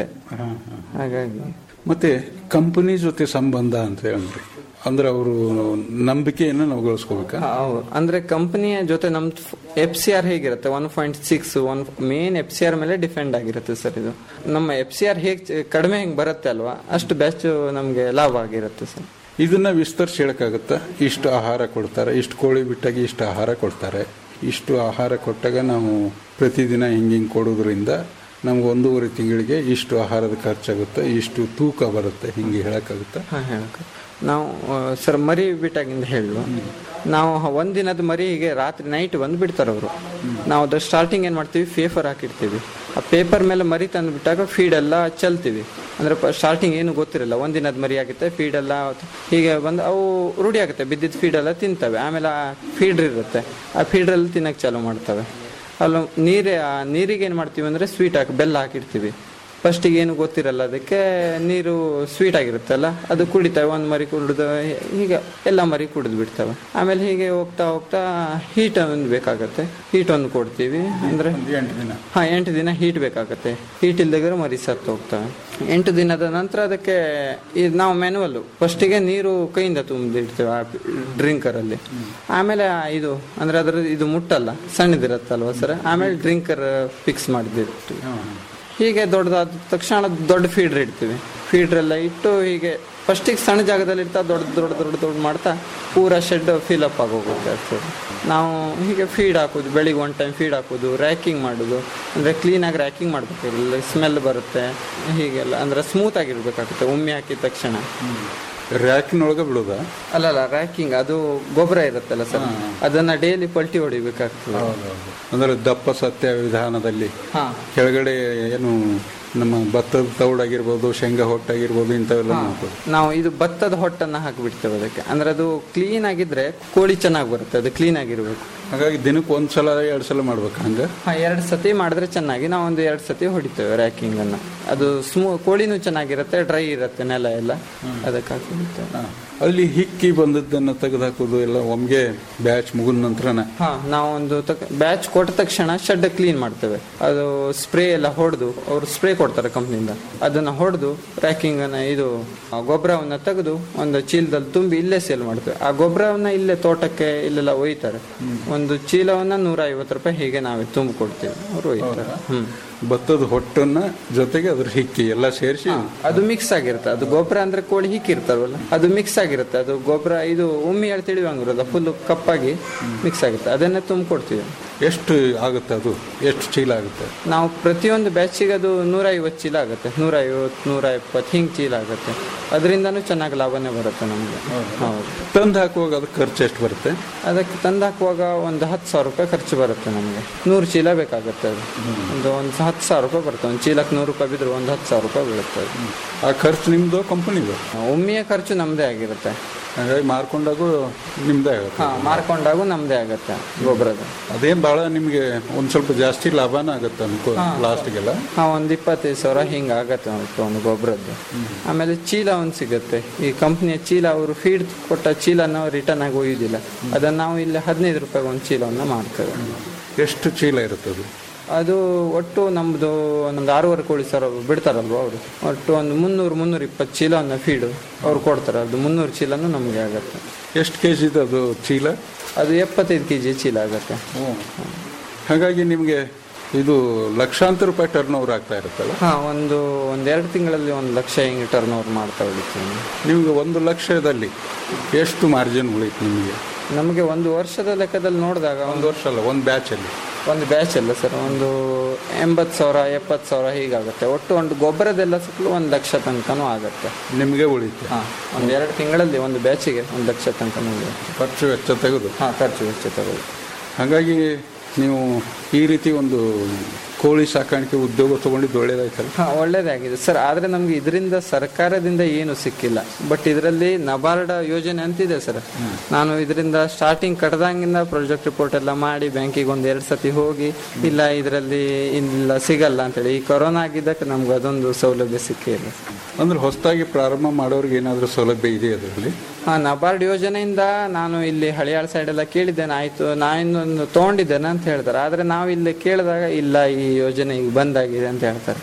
ಹಾಗಾಗಿ ಮತ್ತೆ ಕಂಪನಿ ಜೊತೆ ಸಂಬಂಧ ಅಂತ ಹೇಳಿದ್ರಿ ಅಂದ್ರೆ ಅವರು ನಂಬಿಕೆಯನ್ನು ನಾವು ಗಳಿಸ್ಕೋಬೇಕಾ ಹೌದು ಅಂದ್ರೆ ಕಂಪನಿಯ ಜೊತೆ ನಮ್ ಎಫ್ ಸಿ ಆರ್ ಹೇಗಿರುತ್ತೆ one point six one main F C R ಮೇಲೆ ಡಿಪೆಂಡ್ ಆಗಿರುತ್ತೆ ಸರ್ ಇದು ನಮ್ಮ ಎಫ್ ಸಿ ಆರ್ ಹೇಗೆ ಕಡಿಮೆ ಹೆಂಗ್ ಬರುತ್ತೆ ಅಲ್ವಾ ಅಷ್ಟು ಬೆಸ್ಟ್ ನಮ್ಗೆ ಲಾಭ ಆಗಿರುತ್ತೆ ಸರ್ ಇದನ್ನ ವಿಸ್ತರಿಸಿ ಹೇಳಕ್ಕಾಗತ್ತಾ ಇಷ್ಟು ಆಹಾರ ಕೊಡ್ತಾರೆ ಇಷ್ಟು ಕೋಳಿ ಬಿಟ್ಟಾಗ ಇಷ್ಟು ಆಹಾರ ಕೊಡ್ತಾರೆ ಇಷ್ಟು ಆಹಾರ ಕೊಟ್ಟಾಗ ನಾವು ಪ್ರತಿದಿನ ಹಿಂಗೆ ಹಿಂಗೆ ಕೊಡೋದ್ರಿಂದ ನಮ್ಗೆ ಒಂದೂವರೆ ತಿಂಗಳಿಗೆ ಇಷ್ಟು ಆಹಾರದ ಖರ್ಚಾಗುತ್ತೆ ಇಷ್ಟು ತೂಕ ಬರುತ್ತೆ ಹಿಂಗೆ ಹೇಳಕ್ಕಾಗುತ್ತಾ ಹಾ ಹೇಳಕ್ಕೆ ನಾವು ಸರ್ ಮರಿ ಬಿಟ್ಟಾಗಿಂದ ಹೇಳುವ ನಾವು ಹ- ಒಂದಿನದ ಮರಿ ಹೀಗೆ ರಾತ್ರಿ ನೈಟ್ ಬಂದು ಬಿಡ್ತಾರೆ ಅವರು ನಾವು ಅದ್ರ ಸ್ಟಾರ್ಟಿಂಗ್ ಏನ್ ಮಾಡ್ತೀವಿ ಪೇಪರ್ ಹಾಕಿರ್ತೀವಿ ಆ ಪೇಪರ್ ಮೇಲೆ ಮರಿ ತಂದು ಬಿಟ್ಟಾಗ ಫೀಡ್ ಎಲ್ಲ ಚೆಲ್ತೀವಿ ಅಂದ್ರೆ ಸ್ಟಾರ್ಟಿಂಗ್ ಏನು ಗೊತ್ತಿರಲ್ಲ ಒಂದಿನದ ಮರಿ ಆಗುತ್ತೆ ಫೀಡ್ ಎಲ್ಲ ಹೀಗೆ ಬಂದು ಅವು ರೂಢಿ ಆಗುತ್ತೆ ಬಿದ್ದಿದ್ದ ಫೀಡ್ ಎಲ್ಲ ತಿಂತವೆ ಆಮೇಲೆ ಆ ಫೀಡ್ರ್ ಇರುತ್ತೆ ಆ ಫೀಡ್ರಲ್ಲಿ ತಿನ್ನಕ್ಕೆ ಚಾಲು ಮಾಡ್ತವೆ ಅಲ್ಲ ನೀರೇ ಆ ನೀರಿಗೆ ಏನು ಮಾಡ್ತೀವಿ ಅಂದ್ರೆ ಸ್ವೀಟ್ ಹಾಕಿ ಬೆಲ್ಲ ಹಾಕಿರ್ತೀವಿ ಫಸ್ಟಿಗೆ ಏನು ಗೊತ್ತಿರಲ್ಲ ಅದಕ್ಕೆ ನೀರು ಸ್ವೀಟ್ ಆಗಿರುತ್ತಲ್ಲ ಅದು ಕುಡಿತವೆ ಒಂದು ಮರಿ ಕುಡಿದು ಹೀಗೆ ಎಲ್ಲ ಮರಿ ಕುಡಿದು ಬಿಡ್ತವೆ ಆಮೇಲೆ ಹೀಗೆ ಹೋಗ್ತಾ ಹೋಗ್ತಾ ಹೀಟ್ ಒಂದು ಬೇಕಾಗತ್ತೆ ಹೀಟ್ ಒಂದು ಕೊಡ್ತೀವಿ ಅಂದ್ರೆ ಎಂಟು ದಿನ ಹಾ ಎಂಟು ದಿನ ಹೀಟ್ ಬೇಕಾಗತ್ತೆ ಹೀಟ್ ಇಲ್ದಿದ್ರೆ ಮರಿ ಸತ್ತು ಹೋಗ್ತವೆ ಎಂಟು ದಿನದ ನಂತರ ಅದಕ್ಕೆ ಇದು ನಾವು ಮೆನುವಲ್ಲು ಫಸ್ಟಿಗೆ ನೀರು ಕೈಯಿಂದ ತುಂಬಿಡ್ತೇವೆ ಆ ಡ್ರಿಂಕರಲ್ಲಿ ಆಮೇಲೆ ಆ ಇದು ಅಂದ್ರೆ ಅದ್ರ ಇದು ಮುಟ್ಟಲ್ಲ ಸಣ್ಣದಿರತ್ತಲ್ವ ಸರ್ ಆಮೇಲೆ ಡ್ರಿಂಕರ್ ಫಿಕ್ಸ್ ಮಾಡಿದಿರ್ತೀವಿ ಹೀಗೆ ದೊಡ್ಡದಾದ ತಕ್ಷಣ ದೊಡ್ಡ ಫೀಡ್ರ್ ಇಡ್ತೀವಿ ಫೀಡ್ರ್ ಎಲ್ಲ ಇಟ್ಟು ಹೀಗೆ ಫಸ್ಟಿಗೆ ಸಣ್ಣ ಜಾಗದಲ್ಲಿ ಇರ್ತಾ ದೊಡ್ಡ ದೊಡ್ಡ ದೊಡ್ಡ ದೊಡ್ಡ ಮಾಡ್ತಾ ಪೂರಾ ಶೆಡ್ ಫಿಲ್ ಅಪ್ ಆಗೋಗುತ್ತೆ ಅಷ್ಟೇ ನಾವು ಹೀಗೆ ಫೀಡ್ ಹಾಕೋದು ಬೆಳಿಗ್ಗೆ ಒನ್ ಟೈಮ್ ಫೀಡ್ ಹಾಕೋದು ರ್ಯಾಕಿಂಗ್ ಮಾಡೋದು ಅಂದರೆ ಕ್ಲೀನಾಗಿ ರ್ಯಾಕಿಂಗ್ ಮಾಡಬೇಕಾಗಿಲ್ಲ ಸ್ಮೆಲ್ ಬರುತ್ತೆ ಹೀಗೆಲ್ಲ ಅಂದರೆ ಸ್ಮೂತ್ ಆಗಿರ್ಬೇಕಾಗುತ್ತೆ ಉಮ್ಮೆ ಹಾಕಿದ ತಕ್ಷಣ ರ್ಯಾಕಿನೊಳಗೆ ಬಿಡೋದ ಅಲ್ಲಲ್ಲ ರ್ಯಾಕಿಂಗ್ ಅದು ಗೊಬ್ಬರ ಇರುತ್ತಲ್ಲ ಸರ್ ಅದನ್ನ ಡೈಲಿ ಪಲ್ಟಿ ಹೊಡಿಬೇಕಾಗ್ತದೆ ಅಂದ್ರೆ ದಪ್ಪ ಸತ್ಯ ವಿಧಾನದಲ್ಲಿ ಹಾ ಕೆಳಗಡೆ ಏನು ನಮ್ಮ ಭತ್ತದ ತೌಡಾಗಿರ್ಬೋದು ಶೇಂಗಾ ಹೊಟ್ಟಾಗಿರ್ಬೋದು ಇಂಥವೆಲ್ಲ ಮಾಡ್ಬೋದು ನಾವು ಇದು ಭತ್ತದ ಹೊಟ್ಟನ್ನ ಹಾಕಿಬಿಡ್ತೇವೆ ಅದಕ್ಕೆ ಅಂದ್ರೆ ಅದು ಕ್ಲೀನ್ ಆಗಿದ್ರೆ ಕೋಳಿ ಚೆನ್ನಾಗಿ ಬರುತ್ತೆ ಅದು ಕ್ಲೀನ್ ಆಗಿರ್ಬೇಕು ಹಾಗಾಗಿ ದಿನಕ್ಕೆ ಒಂದ್ಸಲ ಎರಡು ಸಲ ಮಾಡ್ಬೇಕು ಹಂಗ ಹಾ ಎರಡು ಸತಿ ಮಾಡಿದ್ರೆ ಚೆನ್ನಾಗಿ ನಾವು ಒಂದು ಎರಡು ಸತಿ ಹೊಡಿತೇವೆ ರ್ಯಾಕಿಂಗ್ ಅನ್ನ ಅದು ಸ್ಮೂ ಕೋಳಿನೂ ಚೆನ್ನಾಗಿರುತ್ತೆ ಡ್ರೈ ಇರುತ್ತೆ ನೆಲ ಎಲ್ಲ ಅದಕ್ಕೆ ಹಾಕಿಬಿಡ್ತೇವೆ ಹಾ. ಅಲ್ಲಿ ಹಿಕ್ಕಿ ಬಂದದ್ದನ್ನು ತೆಗೆದುಹಾಕೋದು ಎಲ್ಲ ಒಮ್ಗೆ ಬ್ಯಾಚ್ ಮುಗಿದ ನಂತರನ ಹಾ ನಾವು ಒಂದು ಬ್ಯಾಚ್ ಕೊಟ್ಟ ತಕ್ಷಣ ಶೆಡ್ ಕ್ಲೀನ್ ಮಾಡ್ತೇವೆ ಅದು ಸ್ಪ್ರೇ ಎಲ್ಲ ಹೊಡೆದು ಅವ್ರು ಸ್ಪ್ರೇ ಕೊಡ್ತಾರೆ ಕಂಪ್ನಿಯಿಂದ ಅದನ್ನ ಹೊಡೆದು ಪ್ಯಾಕಿಂಗ್ ಅನ್ನ ಇದು ಆ ಗೊಬ್ಬರವನ್ನ ತೆಗೆದು ಒಂದು ಚೀಲದಲ್ಲಿ ತುಂಬಿ ಇಲ್ಲೇ ಸೇಲ್ ಮಾಡ್ತೇವೆ ಆ ಗೊಬ್ಬರವನ್ನ ಇಲ್ಲೇ ತೋಟಕ್ಕೆ ಇಲ್ಲೆಲ್ಲ ಒಯ್ತಾರೆ ಒಂದು ಚೀಲವನ್ನ ನೂರ ಐವತ್ತು ರೂಪಾಯಿ ಹೀಗೆ ನಾವೇ ತುಂಬಿ ಕೊಡ್ತೀವಿ ಅವ್ರು ಒಯ್ತಾರೆ ಹ್ಮ್ ಭತ್ತದ ಹೊಟ್ಟನ್ನ ಜೊತೆಗೆ ಅದ್ರ ಹಿಕ್ಕಿ ಎಲ್ಲ ಸೇರಿಸಿ ಅದು ಮಿಕ್ಸ್ ಆಗಿರುತ್ತೆ ಅದು ಗೊಬ್ಬರ ಅಂದ್ರೆ ಕೋಳಿ ಹಿಕ್ಕಿರ್ತಾರಲ್ಲ ಅದು ಮಿಕ್ಸ್ ಆಗಿರುತ್ತೆ ಅದು ಗೊಬ್ಬರ ಇದು ಉಮ್ಮಿ ಹೇಳಿ ತಿಳಿವಂಗಿರಲ್ಲ ಫುಲ್ ಕಪ್ಪಾಗಿ ಮಿಕ್ಸ್ ಆಗುತ್ತೆ ಅದನ್ನೇ ತುಂಬಿಕೊಡ್ತೀವಿ ಎಷ್ಟು ಆಗುತ್ತೆ ಅದು ಎಷ್ಟು ಚೀಲ ಆಗುತ್ತೆ ನಾವು ಪ್ರತಿಯೊಂದು ಬ್ಯಾಚಿಗೆ ಅದು ನೂರ ಐವತ್ತು ಚೀಲ ಆಗುತ್ತೆ ನೂರ ಐವತ್ತು ನೂರ ಎಪ್ಪತ್ತು ಹಿಂಗೆ ಚೀಲ ಆಗುತ್ತೆ ಅದರಿಂದನೂ ಚೆನ್ನಾಗಿ ಲಾಭನೇ ಬರುತ್ತೆ ನಮಗೆ ಹೌದು ತಂದು ಹಾಕುವಾಗ ಅದಕ್ಕೆ ಖರ್ಚು ಎಷ್ಟು ಬರುತ್ತೆ ಅದಕ್ಕೆ ತಂದು ಹಾಕುವಾಗ ಒಂದು ಹತ್ತು ಸಾವಿರ ರೂಪಾಯಿ ಖರ್ಚು ಬರುತ್ತೆ ನಮಗೆ ನೂರು ಚೀಲ ಬೇಕಾಗುತ್ತೆ ಅದು ಒಂದು ಒಂದು ಹತ್ತು ಸಾವಿರ ರೂಪಾಯಿ ಬರುತ್ತೆ ಒಂದು ಚೀಲಕ್ಕೆ ನೂರು ರೂಪಾಯಿ ಬಿದ್ದರೆ ಒಂದು ಹತ್ತು ಸಾವಿರ ರೂಪಾಯಿ ಬೀಳುತ್ತೆ ಅದು ಆ ಖರ್ಚು ನಿಮ್ದು ಕಂಪನಿದು ಒಮ್ಮೆಯ ಖರ್ಚು ನಮ್ಮದೇ ಆಗಿರುತ್ತೆ ಹಾಗಾಗಿ ಮಾರ್ಕೊಂಡಾಗೂ ನಿಮ್ದೇ ಆಗುತ್ತೆ ಹಾ ಮಾರ್ಕೊಂಡಾಗೂ ನಮ್ಮದೇ ಆಗುತ್ತೆ ಗೊಬ್ಬರದ ಅದೇನ್ ಬಹಳ ನಿಮ್ಗೆ ಒಂದ್ ಸ್ವಲ್ಪ ಜಾಸ್ತಿ ಲಾಭನ ಆಗುತ್ತೆ ಅನ್ಕೋ ಲಾಸ್ಟ್ಗೆಲ್ಲ ಹಾ ಒಂದು ಇಪ್ಪತ್ತೈದು ಸಾವಿರ ಹಿಂಗೆ ಆಗತ್ತೆ ಒಂದು ಒಂದು ಗೊಬ್ಬರದ್ದು ಆಮೇಲೆ ಚೀಲ ಒಂದು ಸಿಗುತ್ತೆ ಈ ಕಂಪ್ನಿಯ ಚೀಲ ಅವರು ಫೀಡ್ ಕೊಟ್ಟ ಚೀಲನ ರಿಟರ್ನ್ ಆಗಿ ಒಯ್ಯುದಿಲ್ಲ ಅದನ್ನ ನಾವು ಇಲ್ಲಿ ಹದಿನೈದು ರೂಪಾಯಿಗೆ ಒಂದು ಚೀಲವನ್ನು ಮಾಡ್ತೇವೆ ಎಷ್ಟು ಚೀಲ ಇರುತ್ತೆ ಅದು ಅದು ಒಟ್ಟು ನಮ್ಮದು ಒಂದೊಂದು ಆರೂವರೆ ಕೋಳಿ ಸಾವಿರ ಬಿಡ್ತಾರಲ್ವ ಅವರು ಒಟ್ಟು ಒಂದು ಮುನ್ನೂರು ಮುನ್ನೂರ ಇಪ್ಪತ್ತು ಚೀಲವನ್ನು ಫೀಡು ಅವ್ರು ಕೊಡ್ತಾರೆ ಅದು ಮುನ್ನೂರು ಚೀಲನೂ ನಮಗೆ ಆಗುತ್ತೆ ಎಷ್ಟು ಕೆ ಜಿದು ಅದು ಚೀಲ ಅದು ಎಪ್ಪತ್ತೈದು ಕೆ ಜಿ ಚೀಲ ಆಗುತ್ತೆ ಹಾಗಾಗಿ ನಿಮಗೆ ಇದು ಲಕ್ಷಾಂತರ ರೂಪಾಯಿ ಟರ್ನ್ ಓವರ್ ಆಗ್ತಾ ಇರುತ್ತಲ್ಲ ಹಾ ಒಂದು ಒಂದು ಎರಡು ತಿಂಗಳಲ್ಲಿ ಒಂದು ಲಕ್ಷ ಹಿಂಗೆ ಟರ್ನ್ ಓವರ್ ಮಾಡ್ತಾ ಹೋಗ್ತೀವಿ ನಿಮ್ಗೆ ಒಂದು ಲಕ್ಷದಲ್ಲಿ ಎಷ್ಟು ಮಾರ್ಜಿನ್ ಉಳಿತು ನಿಮಗೆ ನಮಗೆ ಒಂದು ವರ್ಷದ ಲೆಕ್ಕದಲ್ಲಿ ನೋಡಿದಾಗ ಒಂದು ಒಂದು ವರ್ಷ ಅಲ್ಲ ಒಂದು ಬ್ಯಾಚಲ್ಲಿ ಒಂದು ಬ್ಯಾಚ್ ಅಲ್ಲ ಸರ್ ಒಂದು ಎಂಬತ್ತು ಸಾವಿರ ಎಪ್ಪತ್ತು ಸಾವಿರ ಹೀಗಾಗುತ್ತೆ ಒಟ್ಟು ಒಂದು ಗೊಬ್ಬರದೆಲ್ಲ ಸಿಕ್ಕಲು ಒಂದು ಲಕ್ಷ ತನಕನೂ ಆಗುತ್ತೆ ನಿಮಗೆ ಉಳಿತು ಹಾಂ ಒಂದು ಎರಡು ತಿಂಗಳಲ್ಲಿ ಒಂದು ಬ್ಯಾಚಿಗೆ ಒಂದು ಲಕ್ಷ ತನಕನೂ ಉಳಿಯುತ್ತೆ ಖರ್ಚು ವೆಚ್ಚ ತೆಗೆದು ಹಾಂ ಖರ್ಚು ವೆಚ್ಚ ತಗೊಳ್ಳಿ ಹಾಗಾಗಿ ನೀವು ಈ ರೀತಿ ಒಂದು ಕೋಳಿ ಸಾಕಾಣಿಕೆ ಉದ್ಯೋಗ ತಗೊಂಡಿದ್ದು ಒಳ್ಳೇದಾಯ್ತಲ್ಲ ಹಾ ಒಳ್ಳೇದಾಗಿದೆ ಸರ್ ಆದ್ರೆ ನಮ್ಗೆ ಇದರಿಂದ ಸರ್ಕಾರದಿಂದ ಏನು ಸಿಕ್ಕಿಲ್ಲ ಬಟ್ ಇದರಲ್ಲಿ ನಬಾರ್ಡ್ ಯೋಜನೆ ಅಂತಿದೆ ಸರ್ ನಾನು ಇದರಿಂದ ಸ್ಟಾರ್ಟಿಂಗ್ ಕಟ್ಟದಂಗಿಂದ ಪ್ರಾಜೆಕ್ಟ್ ರಿಪೋರ್ಟ್ ಎಲ್ಲ ಮಾಡಿ ಬ್ಯಾಂಕಿಗೆ ಒಂದ್ ಎರಡ್ ಸತಿ ಹೋಗಿ ಇಲ್ಲ ಇದರಲ್ಲಿ ಇಲ್ಲ ಸಿಗಲ್ಲ ಅಂತೇಳಿ ಈ ಕೊರೋನಾ ಆಗಿದ್ದಕ್ಕೆ ನಮ್ಗೆ ಅದೊಂದು ಸೌಲಭ್ಯ ಸಿಕ್ಕಿಲ್ಲ ಅಂದ್ರೆ ಹೊಸದಾಗಿ ಪ್ರಾರಂಭ ಮಾಡೋರಿಗೆ ಏನಾದರೂ ಸೌಲಭ್ಯ ಇದೆ ಅದರಲ್ಲಿ ಹಾ ನಬಾರ್ಡ್ ಯೋಜನೆಯಿಂದ ನಾನು ಇಲ್ಲಿ ಹಳಿಯಾಳ ಸೈಡ್ ಎಲ್ಲ ಕೇಳಿದ್ದೇನೆ ಆಯ್ತು ನಾ ಇನ್ನೊಂದು ತಗೊಂಡಿದ್ದೇನೆ ಅಂತ ಹೇಳ್ತಾರೆ ಆದ್ರೆ ನಾವು ಇಲ್ಲಿ ಕೇಳಿದಾಗ ಇಲ್ಲ ಈ ಯೋಜನೆ ಈಗ ಬಂದಾಗಿದೆ ಅಂತ ಹೇಳ್ತಾರೆ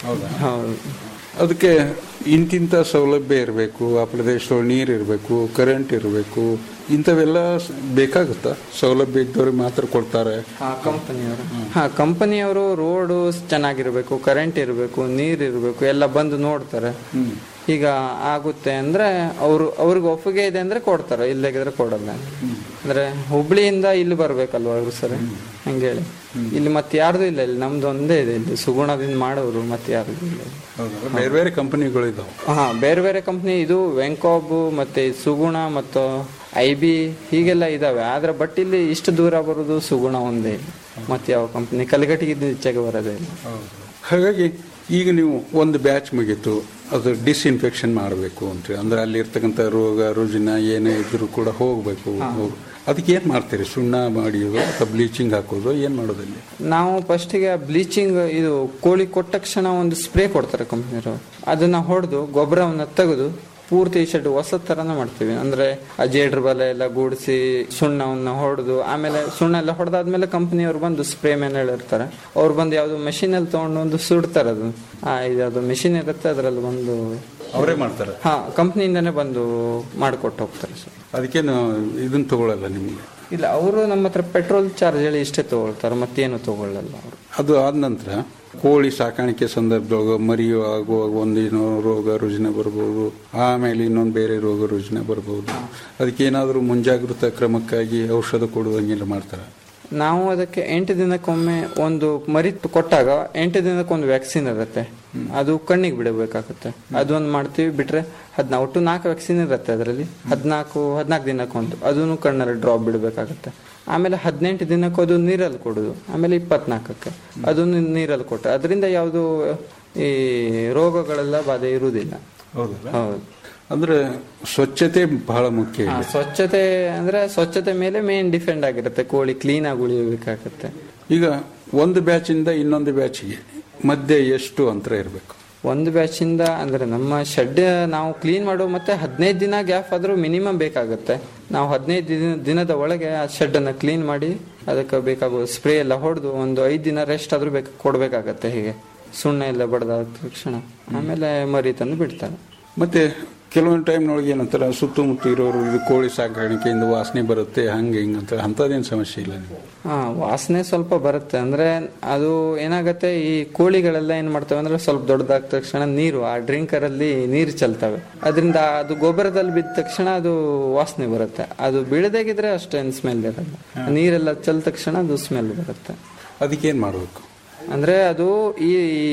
ಹೌದು ಅದಕ್ಕೆ ಇಂತಿಂಥ ಸೌಲಭ್ಯ ಇರಬೇಕು ಆ ಪ್ರದೇಶದೊಳಗೆ ನೀರು ಇರಬೇಕು ಕರೆಂಟ್ ಇರಬೇಕು ಇಂಥವೆಲ್ಲ ಸ- ಬೇಕಾಗುತ್ತಾ ಸೌಲಭ್ಯ ಇದ್ದವ್ರಿಗೆ ಮಾತ್ರ ಕೊಡ್ತಾರೆ ಹಾ ಕಂಪನಿಯವರು ಹಾ ಕಂಪನಿಯವರು ರೋಡ್ ಚೆನ್ನಾಗಿರ್ಬೇಕು ಕರೆಂಟ್ ಇರಬೇಕು ನೀರ್ ಇರಬೇಕು ಎಲ್ಲ ಬಂದು ನೋಡ್ತಾರೆ ಈಗ ಆಗುತ್ತೆ ಅಂದ್ರೆ ಅವರು ಅವ್ರಿಗೆ ಒಪ್ಪಿಗೆ ಇದೆ ಅಂದ್ರೆ ಕೊಡ್ತಾರೆ ಇಲ್ಲಗಿದ್ರೆ ಕೊಡಲ್ಲ ಅಂದ್ರೆ ಹುಬ್ಳಿಯಿಂದ ಇಲ್ಲಿ ಬರ್ಬೇಕಲ್ವಾ ಅವರು ಸರ್ ಹಂಗೇಳಿ ಇಲ್ಲಿ ಮತ್ತೆ ಯಾರ್ದು ಇಲ್ಲ ಇಲ್ಲಿ ನಮ್ದು ಒಂದೇ ಇದೆ ಇಲ್ಲಿ ಸುಗುಣದಿಂದ ಮಾಡೋರು ಮತ್ತೆ ಯಾರ್ದು ಇಲ್ಲ ಇಲ್ಲಿ. ಬೇರೆ ಬೇರೆ ಕಂಪನಿಗಳು ಇದಾವೆ ಹಾ ಬೇರೆ ಬೇರೆ ಕಂಪ್ನಿ ಇದು ವೆಂಕಾಬ್ ಮತ್ತೆ ಸುಗುಣ ಮತ್ತು ಐ ಬಿ ಹೀಗೆಲ್ಲ ಇದಾವೆ ಆದ್ರೆ ಬಟ್ ಇಲ್ಲಿ ಇಷ್ಟು ದೂರ ಬರೋದು ಸುಗುಣ ಒಂದೇ ಇಲ್ಲಿ. ಮತ್ತೆ ಯಾವ ಕಂಪ್ನಿ ಕಲಗಟ್ಟಿಗಿದ್ದು ಈಚೆಗೆ ಬರೋದೇ ಇಲ್ಲ ಹಾಗಾಗಿ ಈಗ ನೀವು ಒಂದು ಬ್ಯಾಚ್ ಮುಗೀತು ಅದು ಡಿಸ್ಇನ್ಫೆಕ್ಷನ್ ಮಾಡಬೇಕು ಅಂತ ಅಂದ್ರೆ ಅಲ್ಲಿ ಇರ್ತಕ್ಕಂಥ ರೋಗ ರುಜಿನ ಏನೇ ಇದ್ರೂ ಕೂಡ ಹೋಗಬೇಕು ಅದಕ್ಕೆ ಏನು ಮಾಡ್ತೀರಿ ಸುಣ್ಣ ಮಾಡಿಯೋದು ಅಥವಾ ಬ್ಲೀಚಿಂಗ್ ಹಾಕೋದು ಏನು ಮಾಡೋದಲ್ಲಿ ನಾವು ಫಸ್ಟಿಗೆ ಬ್ಲೀಚಿಂಗ್ ಇದು ಕೋಳಿ ಕೊಟ್ಟ ತಕ್ಷಣ ಒಂದು ಸ್ಪ್ರೇ ಕೊಡ್ತಾರೆ ಕಂಪ್ನಿಯವರು ಅದನ್ನ ಹೊಡೆದು ಗೊಬ್ಬರವನ್ನ ತೆಗೆದು ಪೂರ್ತಿ ಶೆಡ್ ಹೊಸ ತರನ ಮಾಡ್ತೀವಿ ಅಂದ್ರೆ ಆ ಜೇಡ್ರ ಬಲ ಎಲ್ಲ ಗೂಡಿಸಿ ಸುಣ್ಣವನ್ನ ಹೊಡೆದು ಆಮೇಲೆ ಸುಣ್ಣ ಎಲ್ಲ ಹೊಡೆದಾದ್ಮೇಲೆ ಕಂಪ್ನಿಯವ್ರು ಬಂದು ಸ್ಪ್ರೇ ಮ್ಯಾನ್ ಇರ್ತಾರೆ ಅವ್ರು ಬಂದು ಯಾವ್ದು ಮೆಷಿನ್ ಅಲ್ಲಿ ತಗೊಂಡು ಒಂದು ಸುಡ್ತಾರೆ ಅದು ಆ ಇದು ಮೆಷಿನ್ ಇರುತ್ತೆ ಅದ್ರಲ್ಲಿ ಬಂದು ಅವರೇ ಮಾಡ್ತಾರೆ ಹಾ ಕಂಪ್ನಿಯಿಂದನೇ ಬಂದು ಮಾಡಿಕೊಟ್ಟು ಹೋಗ್ತಾರೆ ಸರ್ ಅದಕ್ಕೇನು ಇದನ್ನ ತಗೊಳ್ಳಲ್ಲ ನಿಮಗೆ ಇಲ್ಲ ಅವರು ನಮ್ಮ ಹತ್ರ ಪೆಟ್ರೋಲ್ ಚಾರ್ಜ್ ಹೇಳಿ ಇಷ್ಟೇ ತಗೊಳ್ತಾರೆ ಮತ್ತೇನು ತಗೊಳ್ಳಲ್ಲ ಅವರು ಅದು ಆದ ನಂತರ ಕೋಳಿ ಸಾಕಾಣಿಕೆ ಸಂದರ್ಭದೊಳಗ ಮರಿಯು ಆಗುವಾಗ ಒಂದೇನೋ ರೋಗ ರುಜಿನ ಬರ್ಬೋದು ಆಮೇಲೆ ಇನ್ನೊಂದು ಬೇರೆ ರೋಗ ರುಜಿನ ಬರ್ಬೋದು ಅದಕ್ಕೇನಾದರೂ ಮುಂಜಾಗ್ರತಾ ಕ್ರಮಕ್ಕಾಗಿ ಔಷಧ ಕೊಡುವಂಗೆಲ್ಲ ಮಾಡ್ತಾರೆ ನಾವು ಅದಕ್ಕೆ ಎಂಟು ದಿನಕ್ಕೊಮ್ಮೆ ಒಂದು ಮರಿ ಕೊಟ್ಟಾಗ ಎಂಟು ದಿನಕ್ಕೆ ಒಂದು ವ್ಯಾಕ್ಸಿನ್ ಇರುತ್ತೆ ಅದು ಕಣ್ಣಿಗೆ ಬಿಡಬೇಕಾಗುತ್ತೆ ಅದೊಂದು ಮಾಡ್ತೀವಿ ಬಿಟ್ರೆ ಹದ್ನಾ ಒಟ್ಟು ನಾಲ್ಕು ವ್ಯಾಕ್ಸಿನ್ ಇರುತ್ತೆ ಅದರಲ್ಲಿ ಹದಿನಾಲ್ಕು ಹದಿನಾಲ್ಕು ದಿನಕ್ಕೊಂದು ಅದನ್ನು ಕಣ್ಣಲ್ಲಿ ಡ್ರಾಪ್ ಬಿಡಬೇಕಾಗುತ್ತೆ ಆಮೇಲೆ ಹದಿನೆಂಟು ದಿನಕ್ಕೆ ಅದು ನೀರಲ್ಲಿ ಕೊಡೋದು ಆಮೇಲೆ ಇಪ್ಪತ್ನಾಲ್ಕಕ್ಕೆ ಅದನ್ನು ನೀರಲ್ಲಿ ಕೊಟ್ಟು ಅದರಿಂದ ಯಾವುದು ಈ ರೋಗಗಳೆಲ್ಲ ಬಾಧೆ ಇರುವುದಿಲ್ಲ ಹೌದಲ್ಲ ಹೌದು ಅಂದ್ರೆ ಸ್ವಚ್ಛತೆ ಬಹಳ ಮುಖ್ಯ ಹಾ, ಇಲ್ಲಿ. ಸ್ವಚ್ಛತೆ ಅಂದ್ರೆ ಸ್ವಚ್ಛತೆ ಮೇಲೆ ಮೇನ್ ಡಿಪೆಂಡ್ ಆಗಿರುತ್ತೆ ಕೋಳಿ ಕ್ಲೀನ್ ಆಗಿ ಉಳಿಯಬೇಕಾಗುತ್ತೆ ಈಗ ಒಂದು ಬ್ಯಾಚಿಂದ ಇನ್ನೊಂದು ಬ್ಯಾಚಿಗೆ ಮಧ್ಯೆ ಎಷ್ಟು ಅಂತರ ಇರಬೇಕು ಒಂದು ಬ್ಯಾಚ್ ಇಂದ ಅಂದ್ರೆ ನಮ್ಮ ಶೆಡ್ ನಾವು ಕ್ಲೀನ್ ಮಾಡೋ ಮತ್ತೆ ಹದಿನೈದು ದಿನ ಗ್ಯಾಪ್ ಆದ್ರೂ ಮಿನಿಮಮ್ ಬೇಕಾಗುತ್ತೆ ನಾವು ಹದಿನೈದು ದಿನ ದಿನದ ಒಳಗೆ ಆ ಶೆಡ್ ಅನ್ನ ಕ್ಲೀನ್ ಮಾಡಿ ಅದಕ್ಕೆ ಬೇಕಾಗುವ ಸ್ಪ್ರೇ ಎಲ್ಲ ಹೊಡೆದು ಒಂದು ಐದು ದಿನ ರೆಸ್ಟ್ ಆದ್ರೂ ಬೇಕು ಕೊಡ್ಬೇಕಾಗತ್ತೆ ಹೀಗೆ ಸುಣ್ಣ ಎಲ್ಲ ಬಡ್ದಾದ ತಕ್ಷಣ ಆಮೇಲೆ ಮರಿ ತಂದು ಬಿಡ್ತಾರೆ ಮತ್ತೆ ಕೆಲವೊಂದು ಟೈಮ್ನೊಳಗೆ ಏನಂತಾರೆ ಸುತ್ತಮುತ್ತ ಇರೋರು ಇದು ಕೋಳಿ ಸಾಕಾಣಿಕೆಯಿಂದ ವಾಸನೆ ಬರುತ್ತೆ ಹಂಗೆ ಹಿಂಗೆ ಅಂತ ಅಂಥದ್ದೇನು ಸಮಸ್ಯೆ ಇಲ್ಲ ನೀವು ಹಾ ವಾಸನೆ ಸ್ವಲ್ಪ ಬರುತ್ತೆ ಅಂದ್ರೆ ಅದು ಏನಾಗತ್ತೆ ಈ ಕೋಳಿಗಳೆಲ್ಲ ಏನ್ ಮಾಡ್ತವೆ ಅಂದ್ರೆ ಸ್ವಲ್ಪ ದೊಡ್ಡದಾದ ತಕ್ಷಣ ನೀರು ಆ ಡ್ರಿಂಕರ್ ಅಲ್ಲಿ ನೀರು ಚೆಲ್ತವೆ ಅದರಿಂದ ಅದು ಗೊಬ್ಬರದಲ್ಲಿ ಬಿದ್ದ ತಕ್ಷಣ ಅದು ವಾಸನೆ ಬರುತ್ತೆ ಅದು ಬೀಳದಾಗಿದ್ರೆ ಅಷ್ಟೇನು ಸ್ಮೆಲ್ ಇರಲ್ಲ ನೀರೆಲ್ಲ ಚೆಲ್ ತಕ್ಷಣ ಅದು ಸ್ಮೆಲ್ ಬರುತ್ತೆ ಅದಕ್ಕೇನು ಮಾಡಬೇಕು ಅಂದ್ರೆ ಅದು ಈ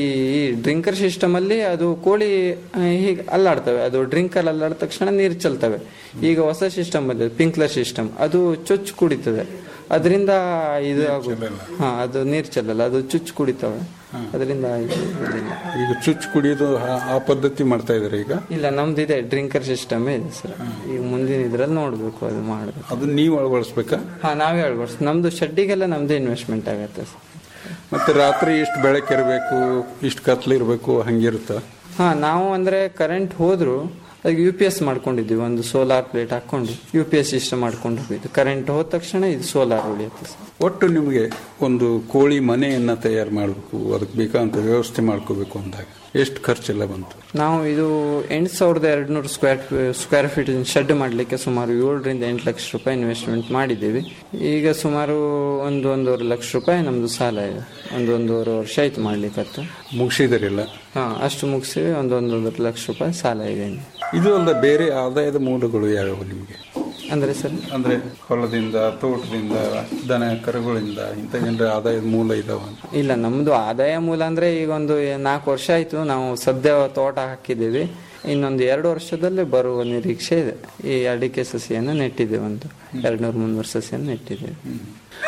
ಈ ಡ್ರಿಂಕರ್ ಸಿಸ್ಟಮ್ ಅಲ್ಲಿ ಅದು ಕೋಳಿ ಆ, ಹೀಗೆ ಅಲ್ಲಾಡ್ತವೆ ಅದು ಡ್ರಿಂಕರ್ ಅಲ್ಲಾಡ ತಕ್ಷಣ ನೀರು ಚೆಲ್ತವೆ ಈಗ ಹೊಸ ಸಿಸ್ಟಮ್ ಅಲ್ಲಿ ಪಿಂಕ್ಲರ್ ಸಿಸ್ಟಮ್ ಅದು ಚುಚ್ಚು ಕುಡಿತದೆ ಅದರಿಂದ ಇದು ಆಗು ಹಾ ಅದು ನೀರು ಚೆಲ್ಲಲ್ಲ ಅದು ಚುಚ್ಚು ಕುಡಿತವೆ ಅದರಿಂದ ಇದು ಇದಿಲ್ಲ. ಈಗ ಚುಚ್ಚು ಕುಡಿಯೋದು ಆ- ಆ ಪದ್ಧತಿ ಮಾಡ್ತಾ ಇದ್ದಾರೆ ಈಗ ಇಲ್ಲ ನಮ್ದು ಇದೆ ಡ್ರಿಂಕರ್ ಸಿಸ್ಟಮ್ ಇದೆ ಸರ್ ಈಗ ಮುಂದಿನ ಇದ್ರಲ್ಲಿ ನೋಡ್ಬೇಕು ಅದು ಮಾಡ್ಬೇಕು ಅದನ್ನ ನೀವು ಅಳವಡಿಸ್ಬೇಕಾ ಹಾ ನಾವೇ ಹೇಳ್ಬೋದು ನಮ್ದು ಶೆಡ್ಡಿಗೆಲ್ಲ ನಮ್ದೇ ಇನ್ವೆಸ್ಟ್ಮೆಂಟ್ ಆಗತ್ತೆ ಸರ್ ಮತ್ತೆ ರಾತ್ರಿ ಇಷ್ಟು ಬೆಳಕಿರಬೇಕು ಇಷ್ಟು ಕತ್ಲಿರ್ಬೇಕು ಹಂಗಿರುತ್ತಾ ಹಾ ನಾವು ಅಂದ್ರೆ ಕರೆಂಟ್ ಹೋದ್ರು ಅದಕ್ಕೆ ಯು ಪಿ ಎಸ್ ಮಾಡ್ಕೊಂಡಿದ್ವಿ ಒಂದು ಸೋಲಾರ್ ಪ್ಲೇಟ್ ಹಾಕೊಂಡು ಯು ಪಿ ಎಸ್ ಸಿಸ್ಟಮ್ ಮಾಡ್ಕೊಂಡು ಹೋಗಿದ್ದು ಕರೆಂಟ್ ಹೋದ ತಕ್ಷಣ ಇದು ಸೋಲಾರ್ ಉಳಿಯುತ್ತೆ ಸರ್. ಒಟ್ಟು ನಿಮಗೆ ಒಂದು ಕೋಳಿ ಮನೆಯನ್ನ ತಯಾರು ಮಾಡಬೇಕು ಅದಕ್ಕೆ ಬೇಕಾದಂತ ವ್ಯವಸ್ಥೆ ಮಾಡ್ಕೋಬೇಕು ಅಂದಾಗ ಎಷ್ಟು ಖರ್ಚೆಲ್ಲ ಬಂತು ನಾವು ಇದು ಎಂಟು ಸಾವಿರದ ಎರಡು ನೂರು ಸ್ಕ್ವೇರ್ ಸ್ಕ್ವೇರ್ ಫೀಟ್ ಶೆಡ್ ಮಾಡಲಿಕ್ಕೆ ಸುಮಾರು ಏಳರಿಂದ ಎಂಟು ಲಕ್ಷ ರೂಪಾಯಿ ಇನ್ವೆಸ್ಟ್ಮೆಂಟ್ ಮಾಡಿದ್ದೀವಿ ಈಗ ಸುಮಾರು ಒಂದು ಒಂದೂವರೆ ಲಕ್ಷ ರೂಪಾಯಿ ನಮ್ದು ಸಾಲ ಇದೆ ಒಂದು ಒಂದೂವರೆ ವರ್ಷ ಆಯ್ತು ಮಾಡ್ಲಿಕ್ಕೆ ಮುಗಿಸಿದರಿಲ್ಲ ಹಾ ಅಷ್ಟು ಮುಗಿಸಿ ಒಂದು ಒಂದೊಂದೂವರೆ ಲಕ್ಷ ರೂಪಾಯಿ ಸಾಲ ಇದೆ ಇನ್ನು. ಇದು ಅಲ್ಲ ಬೇರೆ ಆದಾಯದ ಮೂಲಗಳು ಯಾವ್ಯಾವು ನಿಮಗೆ ಅಂದ್ರೆ ಸರ್ ಅಂದ್ರೆ ಹೊಲದಿಂದ ತೋಟದಿಂದ ದನ ಕರುಗಳಿಂದ ಇಂಥ ಜನರ ಆದಾಯದ ಮೂಲ ಇದಾವ ಅಂತ ಇಲ್ಲ ನಮ್ದು ಆದಾಯ ಮೂಲ ಅಂದ್ರೆ ಈಗ ಒಂದು ನಾಲ್ಕು ವರ್ಷ ಆಯ್ತು ನಾವು ಸದ್ಯ ತೋಟ ಹಾಕಿದ್ದೀವಿ ಇನ್ನೊಂದು ಎರಡು ವರ್ಷದಲ್ಲೇ ಬರುವ ನಿರೀಕ್ಷೆ ಇದೆ ಈ ಅಡಿಕೆ ಸಸಿಯನ್ನು ನೆಟ್ಟಿದ್ದೇವೆ ಒಂದು ಎರಡು ನೂರು ಮುನ್ನೂರು ಸಸಿಯನ್ನು ನೆಟ್ಟಿದ್ದೇವೆ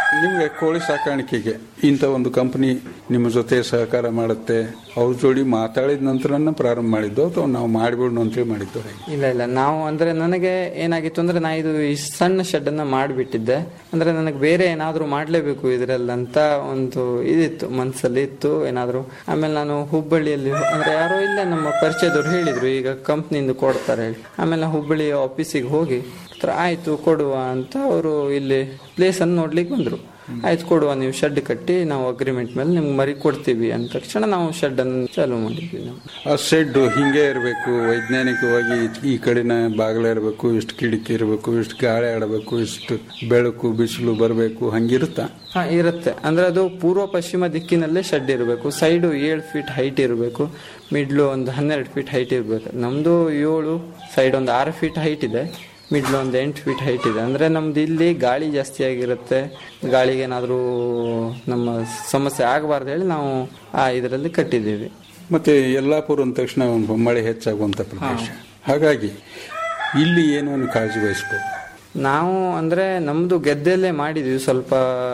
ನಿಮಗೆ ಕೋಳಿ ಸಾಕಾಣಿಕೆಗೆ ಇಂಥ ಒಂದು ಕಂಪನಿ ನಿಮ್ಮ ಜೊತೆ ಸಹಕಾರ ಮಾಡುತ್ತೆ ಅವ್ರ ಜೋಡಿ ಮಾತಾಡಿದ ನಂತರನೇ ಪ್ರಾರಂಭ ಮಾಡಿದ್ದು ಅಥವಾ ನಾವು ಮಾಡಿಬಿಡೋಣ ಅಂತೇಳಿ ಮಾಡಿದ್ದು ಹೇಗೆ ಇಲ್ಲ ಇಲ್ಲ ನಾವು ಅಂದ್ರೆ ನನಗೆ ಏನಾಗಿತ್ತು ಅಂದ್ರೆ ನಾ ಇದು ಈ ಸಣ್ಣ ಶೆಡ್ ಅನ್ನ ಮಾಡಿಬಿಟ್ಟಿದ್ದೆ ಅಂದ್ರೆ ನನಗೆ ಬೇರೆ ಏನಾದ್ರೂ ಮಾಡ್ಲೇಬೇಕು ಇದ್ರಲ್ಲಿ ಅಂತ ಒಂದು ಇದಿತ್ತು ಮನ್ಸಲ್ಲಿ ಇತ್ತು ಏನಾದ್ರೂ ಆಮೇಲೆ ನಾನು ಹುಬ್ಬಳ್ಳಿಯಲ್ಲಿ ಅಂದ್ರೆ ಯಾರೋ ಇಲ್ಲ ನಮ್ಮ ಪರಿಚಯದವ್ರು ಹೇಳಿದ್ರು ಈಗ ಕಂಪ್ನಿಯಿಂದ ಕೊಡ್ತಾರೆ ಹೇಳಿ ಆಮೇಲೆ ನಾನು ಹುಬ್ಬಳ್ಳಿ ಆಫೀಸಿಗೆ ಹೋಗಿ ಹತ್ರ ಆಯ್ತು ಕೊಡುವ ಅಂತ ಅವರು ಇಲ್ಲಿ ಪ್ಲೇಸ್ ಅನ್ನು ನೋಡ್ಲಿಕ್ಕೆ ಬಂದ್ರು ಆಯ್ತು ಕೊಡುವ ನೀವು ಶೆಡ್ ಕಟ್ಟಿ ನಾವು ಅಗ್ರಿಮೆಂಟ್ ಮೇಲೆ ನಿಮ್ಗೆ ಮರಿ ಕೊಡ್ತೀವಿ ಅಂದ ತಕ್ಷಣ ನಾವು ಶೆಡ್ ಅನ್ನು ಚಾಲೂ ಮಾಡಿದ್ವಿ ನಾವು ಆ ಶೆಡ್ ಹಿಂಗೆ ಇರಬೇಕು ವೈಜ್ಞಾನಿಕವಾಗಿ ಈ ಕಡೆನ ಬಾಗಿಲ ಇರಬೇಕು ಇಷ್ಟು ಕಿಟಕಿ ಇರಬೇಕು ಇಷ್ಟು ಗಾಳಿ ಆಡಬೇಕು ಇಷ್ಟು ಬೆಳಕು ಬಿಸಿಲು ಬರಬೇಕು ಹಂಗಿರುತ್ತಾ ಹಾ ಇರುತ್ತೆ ಅಂದ್ರೆ ಅದು ಪೂರ್ವ ಪಶ್ಚಿಮ ದಿಕ್ಕಿನಲ್ಲೇ ಶೆಡ್ ಇರಬೇಕು ಸೈಡು ಏಳು ಫೀಟ್ ಹೈಟ್ ಇರಬೇಕು ಮಿಡ್ಲು ಒಂದು ಹನ್ನೆರಡು ಫೀಟ್ ಹೈಟ್ ಇರಬೇಕು ನಮ್ದು ಏಳು ಸೈಡ್ ಒಂದು ಆರು ಫೀಟ್ ಹೈಟ್ ಇದೆ ಮಿಡ್ಲ್ ಒಂದು ಎಂಟು ಫೀಟ್ ಹೈಟ್ ಇದೆ ಅಂದ್ರೆ ನಮ್ದು ಇಲ್ಲಿ ಗಾಳಿ ಜಾಸ್ತಿ ಆಗಿರುತ್ತೆ ಗಾಳಿಗೆ ಏನಾದರೂ ನಮ್ಮ ಸಮಸ್ಯೆ ಆಗಬಾರ್ದು ಹೇಳಿ ನಾವು ಆ ಇದರಲ್ಲಿ ಕಟ್ಟಿದ್ದೀವಿ ಮತ್ತೆ ಯಲ್ಲಾಪುರ ಅಂದ ತಕ್ಷಣ ಒಂದು ಮಳೆ ಹೆಚ್ಚಾಗುವಂತ ಪ್ರದೇಶ ಹಾಗಾಗಿ ಇಲ್ಲಿ ಏನು ಕಾಳಜಿ ವಹಿಸ್ಬೇಕು ನಾವು ಅಂದ್ರೆ ನಮ್ದು ಗೆದ್ದೆಲ್ಲೇ ಮಾಡಿದ್ವಿ ಸ್ವಲ್ಪ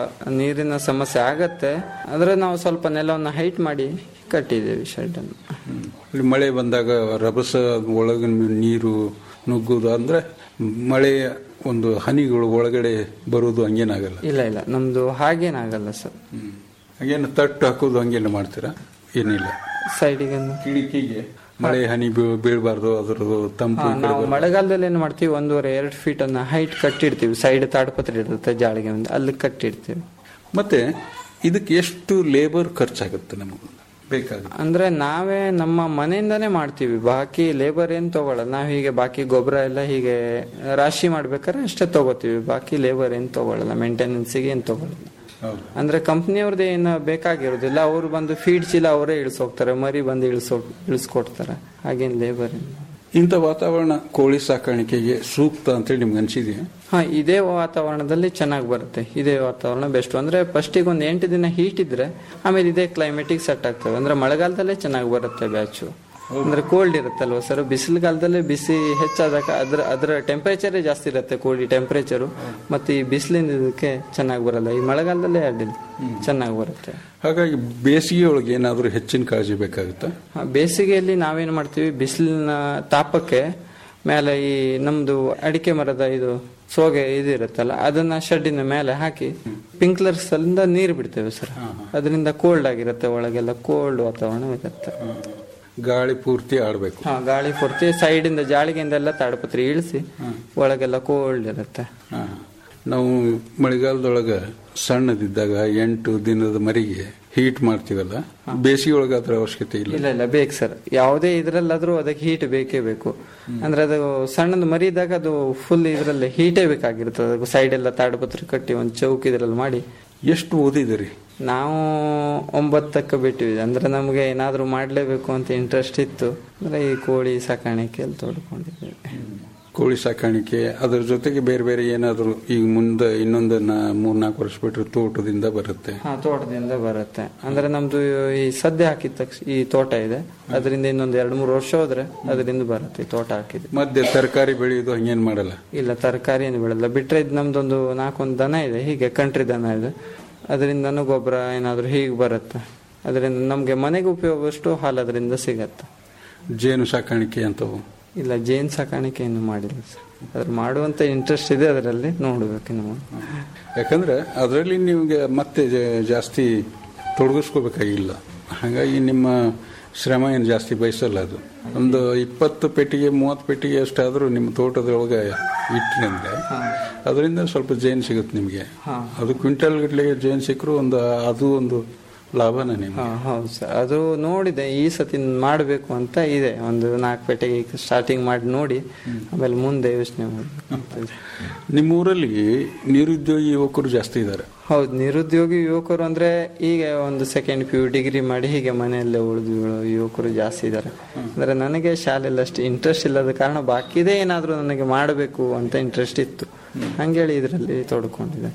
ನೀರಿನ ಸಮಸ್ಯೆ ಆಗತ್ತೆ ಅಂದ್ರೆ ನಾವು ಸ್ವಲ್ಪ ನೆಲವನ್ನು ಹೈಟ್ ಮಾಡಿ ಕಟ್ಟಿದ್ದೀವಿ ಶೆಡ್ ಅನ್ನು ಇಲ್ಲಿ ಮಳೆ ಬಂದಾಗ ರಭಸ ಒಳಗಿನ ನೀರು ನುಗ್ಗುದು ಅಂದ್ರೆ ಮಳೆಯ ಒಂದು ಹನಿಗಳು ಒಳಗಡೆ ಬರುವುದು ಹಂಗೇನಾಗಲ್ಲ ಇಲ್ಲ ಇಲ್ಲ ನಮ್ದು ಹಾಗೇನಾಗಲ್ಲ ಸರ್ ಹ್ಮ್. ಹಾಗೇನು ತಟ್ಟು ಹಾಕೋದು ಹಂಗೆಲ್ಲ ಮಾಡ್ತೀರಾ ಏನಿಲ್ಲ ಸೈಡಿಗೆ ಕಿಟಕಿಗೆ ಮಳೆ ಹನಿ ಬೀಳ್- ಬೀಳ್ಬಾರ್ದು ಅದರದ್ದು ತಂಪು ಈ ಕಡೆ ನಾವು ಬರ್ಬಾರ್ದು. ಮಳೆಗಾಲದಲ್ಲಿ ಏನ್ ಮಾಡ್ತೀವಿ ಒಂದೂವರೆ ಎರಡು ಫೀಟ್ ಅನ್ನ ಹೈಟ್ ಕಟ್ಟಿಡ್ತೀವಿ ಸೈಡ್ ತಾಡ್ಪತ್ರೆ ಇರುತ್ತೆ ಜಾಳಿಗೆ ಒಂದು ಅಲ್ಲಿ ಕಟ್ಟಿಡ್ತೀವಿ ಮತ್ತೆ ಇದಕ್ಕೆ ಎಷ್ಟು ಲೇಬರ್ ಖರ್ಚಾಗುತ್ತೆ ನಮಗೆ ಬೇಕಾಗುತ್ತೆ ಅಂದ್ರೆ ನಾವೇ ನಮ್ಮ ಮನೆಯಿಂದಾನೇ ಮಾಡ್ತೀವಿ ಬಾಕಿ ಲೇಬರ್ ಏನ್ ತಗೊಳ್ಳಲ್ಲ ನಾವ್ ಹೀಗೆ ಬಾಕಿ ಗೊಬ್ಬರ ಎಲ್ಲ ಹೀಗೆ ರಾಶಿ ಮಾಡ್ಬೇಕಾದ್ರೆ ಅಷ್ಟೇ ತಗೋತೀವಿ ಬಾಕಿ ಲೇಬರ್ ಏನ್ ತಗೊಳ್ಳಲ್ಲ ಮೇಂಟೆನೆನ್ಸಿಗೆ ಏನ್ ತಗೊಳ್ಳಲ್ಲ ಹೌದು ಅಂದ್ರೆ ಕಂಪ್ನಿಯವ್ರದ್ದು ಏನು ಬೇಕಾಗಿರೋದಿಲ್ಲ ಅವ್ರು ಬಂದು ಫೀಡ್ ಚೀಲ ಅವರೇ ಇಳಿಸೋಗ್ತಾರೆ ಮರಿ ಬಂದು ಇಳಿಸೋ ಇಳಿಸ್ಕೊಡ್ತಾರೆ ಹಾಗೇನ್ ಲೇಬರ್ ಇಂಥ ವಾತಾವರಣ ಕೋಳಿ ಸಾಕಾಣಿಕೆಗೆ ಸೂಕ್ತ ಅಂತೇಳಿ ನಿಮ್ಗೆ ಅನ್ಸಿದೆಯಾ ಹಾ ಇದೇ ವಾತಾವರಣದಲ್ಲಿ ಚೆನ್ನಾಗಿ ಬರುತ್ತೆ ಇದೇ ವಾತಾವರಣ ಬೆಸ್ಟ್ ಅಂದ್ರೆ ಫಸ್ಟಿಗೆ ಒಂದು ಎಂಟು ದಿನ ಹೀಟ್ ಇದ್ರೆ ಆಮೇಲೆ ಇದೇ ಕ್ಲೈಮೇಟಿಗೆ ಸೆಟ್ ಆಗ್ತವೆ ಅಂದ್ರೆ ಮಳೆಗಾಲದಲ್ಲೇ ಚೆನ್ನಾಗಿ ಬರುತ್ತೆ ಬ್ಯಾಚು ಅಂದ್ರೆ ಕೋಲ್ಡ್ ಇರುತ್ತಲ್ವ ಸರ್ ಬಿಸಿಲುಗಾಲದಲ್ಲೇ ಬಿಸಿ ಹೆಚ್ಚಾದಾಗ ಅದ್ರ ಅದರ ಟೆಂಪರೇಚರೇ ಜಾಸ್ತಿ ಇರುತ್ತೆ ಕೋಳಿ ಟೆಂಪರೇಚರು ಮತ್ತೆ ಈ ಬಿಸಿಲಿನ ಇದಕ್ಕೆ ಚೆನ್ನಾಗಿ ಬರಲ್ಲ ಈ ಮಳೆಗಾಲದಲ್ಲೇ ಅಡ್ಡಿಲ್ಲ ಚೆನ್ನಾಗಿ ಬರುತ್ತೆ ಹಾಗಾಗಿ ಬೇಸಿಗೆ ಒಳಗೆ ಏನಾದರೂ ಹೆಚ್ಚಿನ ಕಾಳಜಿ ಬೇಕಾಗುತ್ತಾ ಆ, ಬೇಸಿಗೆಯಲ್ಲಿ ನಾವೇನ್ ಮಾಡ್ತೀವಿ ಬಿಸಿಲಿನ ತಾಪಕ್ಕೆ ಮೇಲೆ ಈ ನಮ್ದು ಅಡಿಕೆ ಮರದ ಇದು ಸೋಗೆ ಇದಿರುತ್ತಲ್ಲ ಅದನ್ನ ಶೆಡ್ಡಿನ ಮೇಲೆ ಹಾಕಿ ಪಿಂಕ್ಲರ್ಸ್ ಅಲ್ಲಿಂದ ನೀರು ಬಿಡ್ತೇವೆ ಸರ್ ಅದರಿಂದ ಕೋಲ್ಡ್ ಆಗಿರುತ್ತೆ ಒಳಗೆಲ್ಲ ಕೋಲ್ಡ್ ವಾತಾವರಣ ಇರುತ್ತೆ ಗಾಳಿ ಪೂರ್ತಿ ಆಡಬೇಕು ಹಾ ಗಾಳಿ ಪೂರ್ತಿ ಸೈಡ್ ಇಂದ ಜಾಳಿಗೆಯಿಂದ ಎಲ್ಲ ತಾಡಪತ್ರಿ ಇಳಿಸಿ ಒಳಗೆಲ್ಲ ಕೋಲ್ಡ್ ಇರುತ್ತೆ ನಾವು ಮಳೆಗಾಲದೊಳಗೆ ಸಣ್ಣದಿದ್ದಾಗ ಎಂಟು ದಿನದ ಮರಿಗೆ ಹೀಟ್ ಮಾಡ್ತೀವಲ್ಲ ಬೇಸಿಗೆ ಒಳಗೆ ಅದರ ಅವಶ್ಯಕತೆ ಇಲ್ಲ ಇಲ್ಲ ಇಲ್ಲ ಬೇಕು ಸರ್ ಯಾವುದೇ ಇದ್ರಲ್ಲಾದ್ರೂ ಅದಕ್ಕೆ ಹೀಟ್ ಬೇಕೇ ಬೇಕು ಅಂದ್ರೆ ಅದು ಸಣ್ಣದು ಮರಿ ಇದ್ದಾಗ ಅದು ಫುಲ್ ಇದ್ರಲ್ಲಿ ಹೀಟೇ ಬೇಕಾಗಿರ್ತದೆ ಅದಕ್ಕೆ ಸೈಡ್ ಎಲ್ಲ ತಾಡಪತ್ರಿ ಕಟ್ಟಿ ಒಂದು ಚೌಕ್ ಇದ್ರಲ್ಲಿ ಮಾಡಿ ಎಷ್ಟು ಓದಿದಿರಿ ನಾವು ಒಂಬತ್ತಕ್ಕೆ ಬಿಟ್ಟಿವಿ ಅಂದ್ರೆ ನಮಗೆ ಏನಾದ್ರೂ ಮಾಡ್ಲೇಬೇಕು ಅಂತ ಇಂಟ್ರೆಸ್ಟ್ ಇತ್ತು ಅಂದ್ರೆ ಈ ಕೋಳಿ ಸಾಕಾಣಿಕೆಯಲ್ಲಿ ತೋಡ್ಕೊಂಡಿದ್ದೇವೆ ಕೋಳಿ ಸಾಕಾಣಿಕೆ ಅದರ ಜೊತೆಗೆ ಬೇರೆ ಬೇರೆ ಏನಾದರೂ ಈಗ ಮುಂದೆ ಇನ್ನೊಂದು ನಾ- ಮೂರ್ನಾಲ್ಕು ವರ್ಷ ಬಿಟ್ಟರೆ ತೋಟದಿಂದ ಬರುತ್ತೆ ಹಾ ತೋಟದಿಂದ ಬರುತ್ತೆ ಅಂದ್ರೆ ನಮ್ದು ಈ ಸದ್ಯ ಹಾಕಿದ ತಕ್ಷಣ ಈ ತೋಟ ಇದೆ ಅದರಿಂದ ಇನ್ನೊಂದು ಎರಡು ಮೂರು ವರ್ಷ ಹೋದ್ರೆ ಅದರಿಂದ ಬರುತ್ತೆ ಈ ತೋಟ ಹಾಕಿದ್ರೆ ಮಧ್ಯೆ ತರಕಾರಿ ಬೆಳೆಯೋದು ಹಂಗೇನು ಮಾಡಲ್ಲ ಇಲ್ಲ ತರಕಾರಿ ಏನು ಬೆಳೆಲ್ಲ ಬಿಟ್ರೆ ಇದು ನಮ್ದೊಂದು ನಾಲ್ಕೊಂದು ದನ ಇದೆ ಹೀಗೆ ಕಂಟ್ರಿ ದನ ಇದೆ ಅದರಿಂದನೂ ಗೊಬ್ಬರ ಏನಾದರೂ ಹೀಗೆ ಬರುತ್ತೆ ಅದರಿಂದ ನಮಗೆ ಮನೆಗೆ ಉಪಯೋಗಷ್ಟು ಹಾಲು ಅದರಿಂದ ಸಿಗತ್ತೆ ಜೇನು ಸಾಕಾಣಿಕೆ ಅಂತವು ಇಲ್ಲ ಜೇನ್ ಸಾಕಾಣಿಕೆ ಏನು ಮಾಡಿಲ್ಲ ಸರ್ ಅದ್ರ ಮಾಡುವಂತ ಇಂಟ್ರೆಸ್ಟ್ ಇದೆ ಅದರಲ್ಲಿ ನೋಡ್ಬೇಕು ನಾವು ಯಾಕಂದ್ರೆ ಅದರಲ್ಲಿ ನಿಮಗೆ ಮತ್ತೆ ಜ- ಜಾಸ್ತಿ ತೊಡಗಿಸ್ಕೋಬೇಕಾಗಿಲ್ಲ ಹಾಗಾಗಿ ನಿಮ್ಮ ಶ್ರಮ ಏನು ಜಾಸ್ತಿ ಬಯಸಲ್ಲ ಅದು ಒಂದು ಇಪ್ಪತ್ತು ಪೆಟ್ಟಿಗೆ ಮೂವತ್ತು ಪೆಟ್ಟಿಗೆ ಅಷ್ಟಾದರೂ ನಿಮ್ಮ ತೋಟದೊಳಗೆ ಇಟ್ರಿ ಅಂದ್ರೆ ಅದರಿಂದ ಸ್ವಲ್ಪ ಜೇನು ಸಿಗುತ್ತೆ ನಿಮಗೆ ಅದು ಕ್ವಿಂಟಲ್ ಗಟ್ಟಲೆ ಜೇನು ಸಿಕ್ಕರು ಒಂದು ಅದು ಒಂದು ಲಾಭನೇ ನಿಮ್ಗೆ ಹಾ ಹೌದು ಸರ್ ಅದು ನೋಡಿದೆ ಈ ಸತಿ ಮಾಡಬೇಕು ಅಂತ ಇದೆ ಒಂದು ನಾಲ್ಕು ಪೆಟ್ಟಿಗೆ ಸ್ಟಾರ್ಟಿಂಗ್ ಮಾಡಿ ನೋಡಿ ಆಮೇಲೆ ಮುಂದೆ ಯೋಚನೆ ಮಾಡಬೇಕು ಅಂತ ಇದೆ. ನಿಮ್ಮೂರಲ್ಲಿ ನಿರುದ್ಯೋಗಿ ಯುವಕರು ಜಾಸ್ತಿ ಇದ್ದಾರೆ ಹೌದು ನಿರುದ್ಯೋಗಿ ಯುವಕರು ಅಂದ್ರೆ ಈಗ ಒಂದು ಸೆಕೆಂಡ್ ಪಿ ಯು ಡಿಗ್ರಿ ಮಾಡಿ ಹೀಗೆ ಮನೆಯಲ್ಲೇ ಉಳಿದು ಯುವಕರು ಜಾಸ್ತಿ ಇದ್ದಾರೆ ಅಂದ್ರೆ ನನಗೆ ಶಾಲೆಯಲ್ಲಿ ಅಷ್ಟು ಇಂಟ್ರೆಸ್ಟ್ ಇಲ್ಲದ ಕಾರಣ ಬಾಕಿದೇ ಏನಾದರೂ ನನಗೆ ಮಾಡಬೇಕು ಅಂತ ಇಂಟ್ರೆಸ್ಟ್ ಇತ್ತು ಹಂಗೇಳಿ ಇದರಲ್ಲಿ ತೊಡ್ಕೊಂಡಿದೆ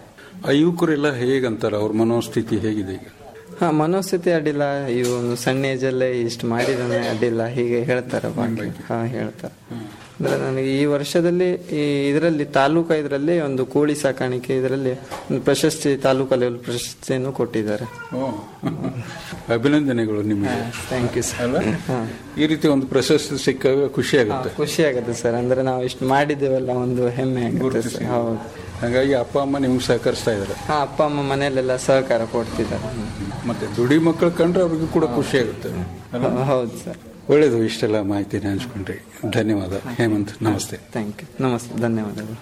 ಆ ಯುವಕರೆಲ್ಲ ಹೇಗಂತಾರೆ ಅವ್ರ ಮನೋಸ್ಥಿತಿ ಹೇಗಿದೆ ಈಗ ಹಾ ಮನೋಸ್ಥಿತಿ ಅಡ್ಡಿಲ್ಲ ಇವನು ಸಣ್ಣ ಏಜಲ್ಲೇ ಇಷ್ಟು ಮಾಡಿದಾನೆ ಅಡ್ಡಿಲ್ಲ ಹೀಗೆ ಹೇಳ್ತಾರೆ ಬಾಕಿ ಹಾ ಹೇಳ್ತಾರೆ ಅಂದ್ರೆ ನನಗೆ ಈ ವರ್ಷದಲ್ಲಿ ಈ ಇದರಲ್ಲಿ ತಾಲೂಕಾ ಇದರಲ್ಲಿ ಒಂದು ಕೋಳಿ ಸಾಕಾಣಿಕೆ ಇದರಲ್ಲಿ ಒಂದು ಪ್ರಶಸ್ತಿ ತಾಲೂಕಾ ಲೆವೆಲ್ ಪ್ರಶಸ್ತಿಯನ್ನು ಕೊಟ್ಟಿದ್ದಾರೆ ಓ. ಅಭಿನಂದನೆಗಳು ನಿಮಗೆ ಥ್ಯಾಂಕ್ ಯು ಸರ್ ಅಲ್ಲ ಈ ರೀತಿ ಒಂದು ಪ್ರಶಸ್ತಿ ಸಿಕ್ಕಾಗ ಖುಷಿ ಆಗುತ್ತೆ ಖುಷಿ ಆಗುತ್ತೆ ಸರ್ ಅಂದ್ರೆ ನಾವು ಇಷ್ಟು ಮಾಡಿದ್ದೇವಲ್ಲ ಒಂದು ಹೆಮ್ಮೆ ಆಗುತ್ತೆ ಸರ್ ಹೌದು ಹಾಗಾಗಿ ಅಪ್ಪ ಅಮ್ಮ ನಿಮ್ಗೆ ಸಹಕರಿಸ್ತಾ ಇದ್ದಾರೆ ಹಾ ಅಪ್ಪ ಅಮ್ಮ ಮನೆಯಲ್ಲೆಲ್ಲ ಸಹಕಾರ ಕೊಡ್ತಿದ್ದಾರೆ ಮತ್ತೆ ದುಡಿ ಮಕ್ಕಳು ಕಂಡ್ರೆ ಅವ್ರಿಗೂ ಕೂಡ ಖುಷಿ ಆಗುತ್ತೆ ಅಲ್ಲ? ಹೌದು ಸರ್ ಒಳ್ಳೇದು ಇಷ್ಟೆಲ್ಲ ಮಾಹಿತಿನ ಹಂಚ್ಕೊಂಡ್ರಿ ಧನ್ಯವಾದ ಹೇಮಂತ್ ನಮಸ್ತೆ ಥ್ಯಾಂಕ್ ಯು ನಮಸ್ತೆ ಧನ್ಯವಾದಗಳು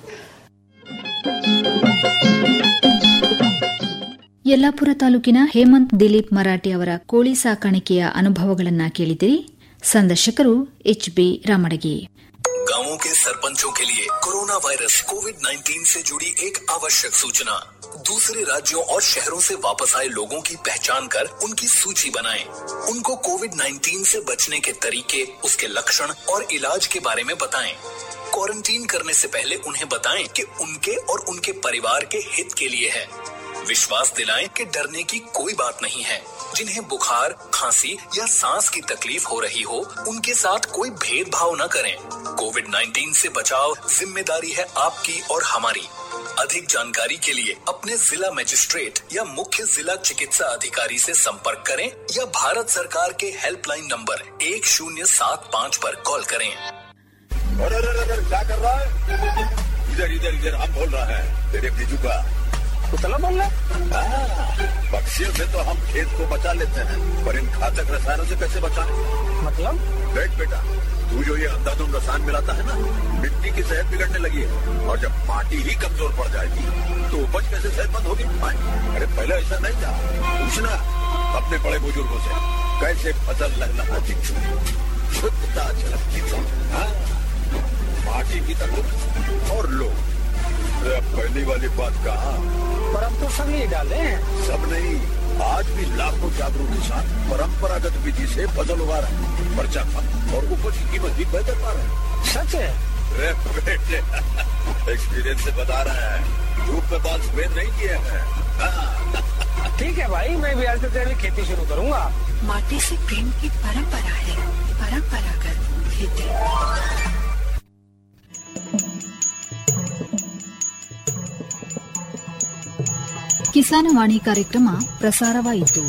ಯಲ್ಲಾಪುರ ತಾಲೂಕಿನ ಹೇಮಂತ್ ದಿಲೀಪ್ ಮರಾಠಿ ಅವರ ಕೋಳಿ ಸಾಕಾಣಿಕೆಯ ಅನುಭವಗಳನ್ನ ಕೇಳಿದಿರಿ ಸಂದರ್ಶಕರು ಎಚ್ ಬಿ ರಾಮಡಗಿ गांवों के सरपंचों के लिए कोरोना वायरस कोविड 19 से जुड़ी एक आवश्यक सूचना दूसरे राज्यों और शहरों से वापस आए लोगों की पहचान कर उनकी सूची बनाएं। उनको कोविड 19 से बचने के तरीके उसके लक्षण और इलाज के बारे में बताएं। क्वारंटीन करने से पहले उन्हें बताएं कि उनके और उनके परिवार के हित के लिए है विश्वास दिलाएं कि डरने की कोई बात नहीं है जिन्हें बुखार खांसी या सांस की तकलीफ हो रही हो उनके साथ कोई भेदभाव न करें कोविड 19 से बचाव जिम्मेदारी है आपकी और हमारी अधिक जानकारी के लिए अपने जिला मजिस्ट्रेट या मुख्य जिला चिकित्सा अधिकारी से संपर्क करें या भारत सरकार के हेल्पलाइन नंबर एक शून्य सात पाँच पर कॉल करें अरे अरे अरे अरे, क्या कर रहा है इधर इधर इधर हम बोल रहा है तेरे बीजू का कुतला बोल रहा पक्षियों से तो हम खेत को बचा लेते हैं पर इन घातक रसायनों से कैसे बचाएं? मतलब देख बेटा तू जो ये अंधाधुंध रसायन मिलाता है ना मिट्टी की सेहत बिगड़ने लगी है और जब माटी ही कमजोर पड़ जाएगी तो उपज कैसे सेहतमंद होगी हाँ, अरे पहले ऐसा नहीं था पूछना अपने बड़े बुजुर्गों से कैसे फसल लहलहाती थी शुद्धता झलकती थी हाँ? माटी की तंदुरुस्त और लोग अरे अब पहली वाली बात कहा पर हम तो सब नहीं डाले सब नहीं आज भी लाखों जागरूक किसान परंपरागत विधि से फसल उगा रहे हैं पर्चा कम और उपज की कीमत भी बेहतर पा रहे हैं सच है अरे बेटे एक्सपीरियंस से बता रहे हैं धूप में बाल सफेद नहीं किए हैं हाँ। ठीक है भाई मैं भी आज से तेरी खेती शुरू करूंगा माटी से प्रेम की परंपरा है परंपरागत खेती ಕಿಸಾನವಾಣಿ ಕಾರ್ಯಕ್ರಮ ಪ್ರಸಾರವಾಯಿತು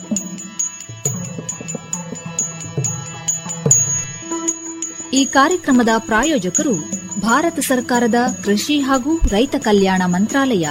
ಈ ಕಾರ್ಯಕ್ರಮದ ಪ್ರಾಯೋಜಕರು ಭಾರತ ಸರ್ಕಾರದ ಕೃಷಿ ಹಾಗೂ ರೈತ ಕಲ್ಯಾಣ ಮಂತ್ರಾಲಯ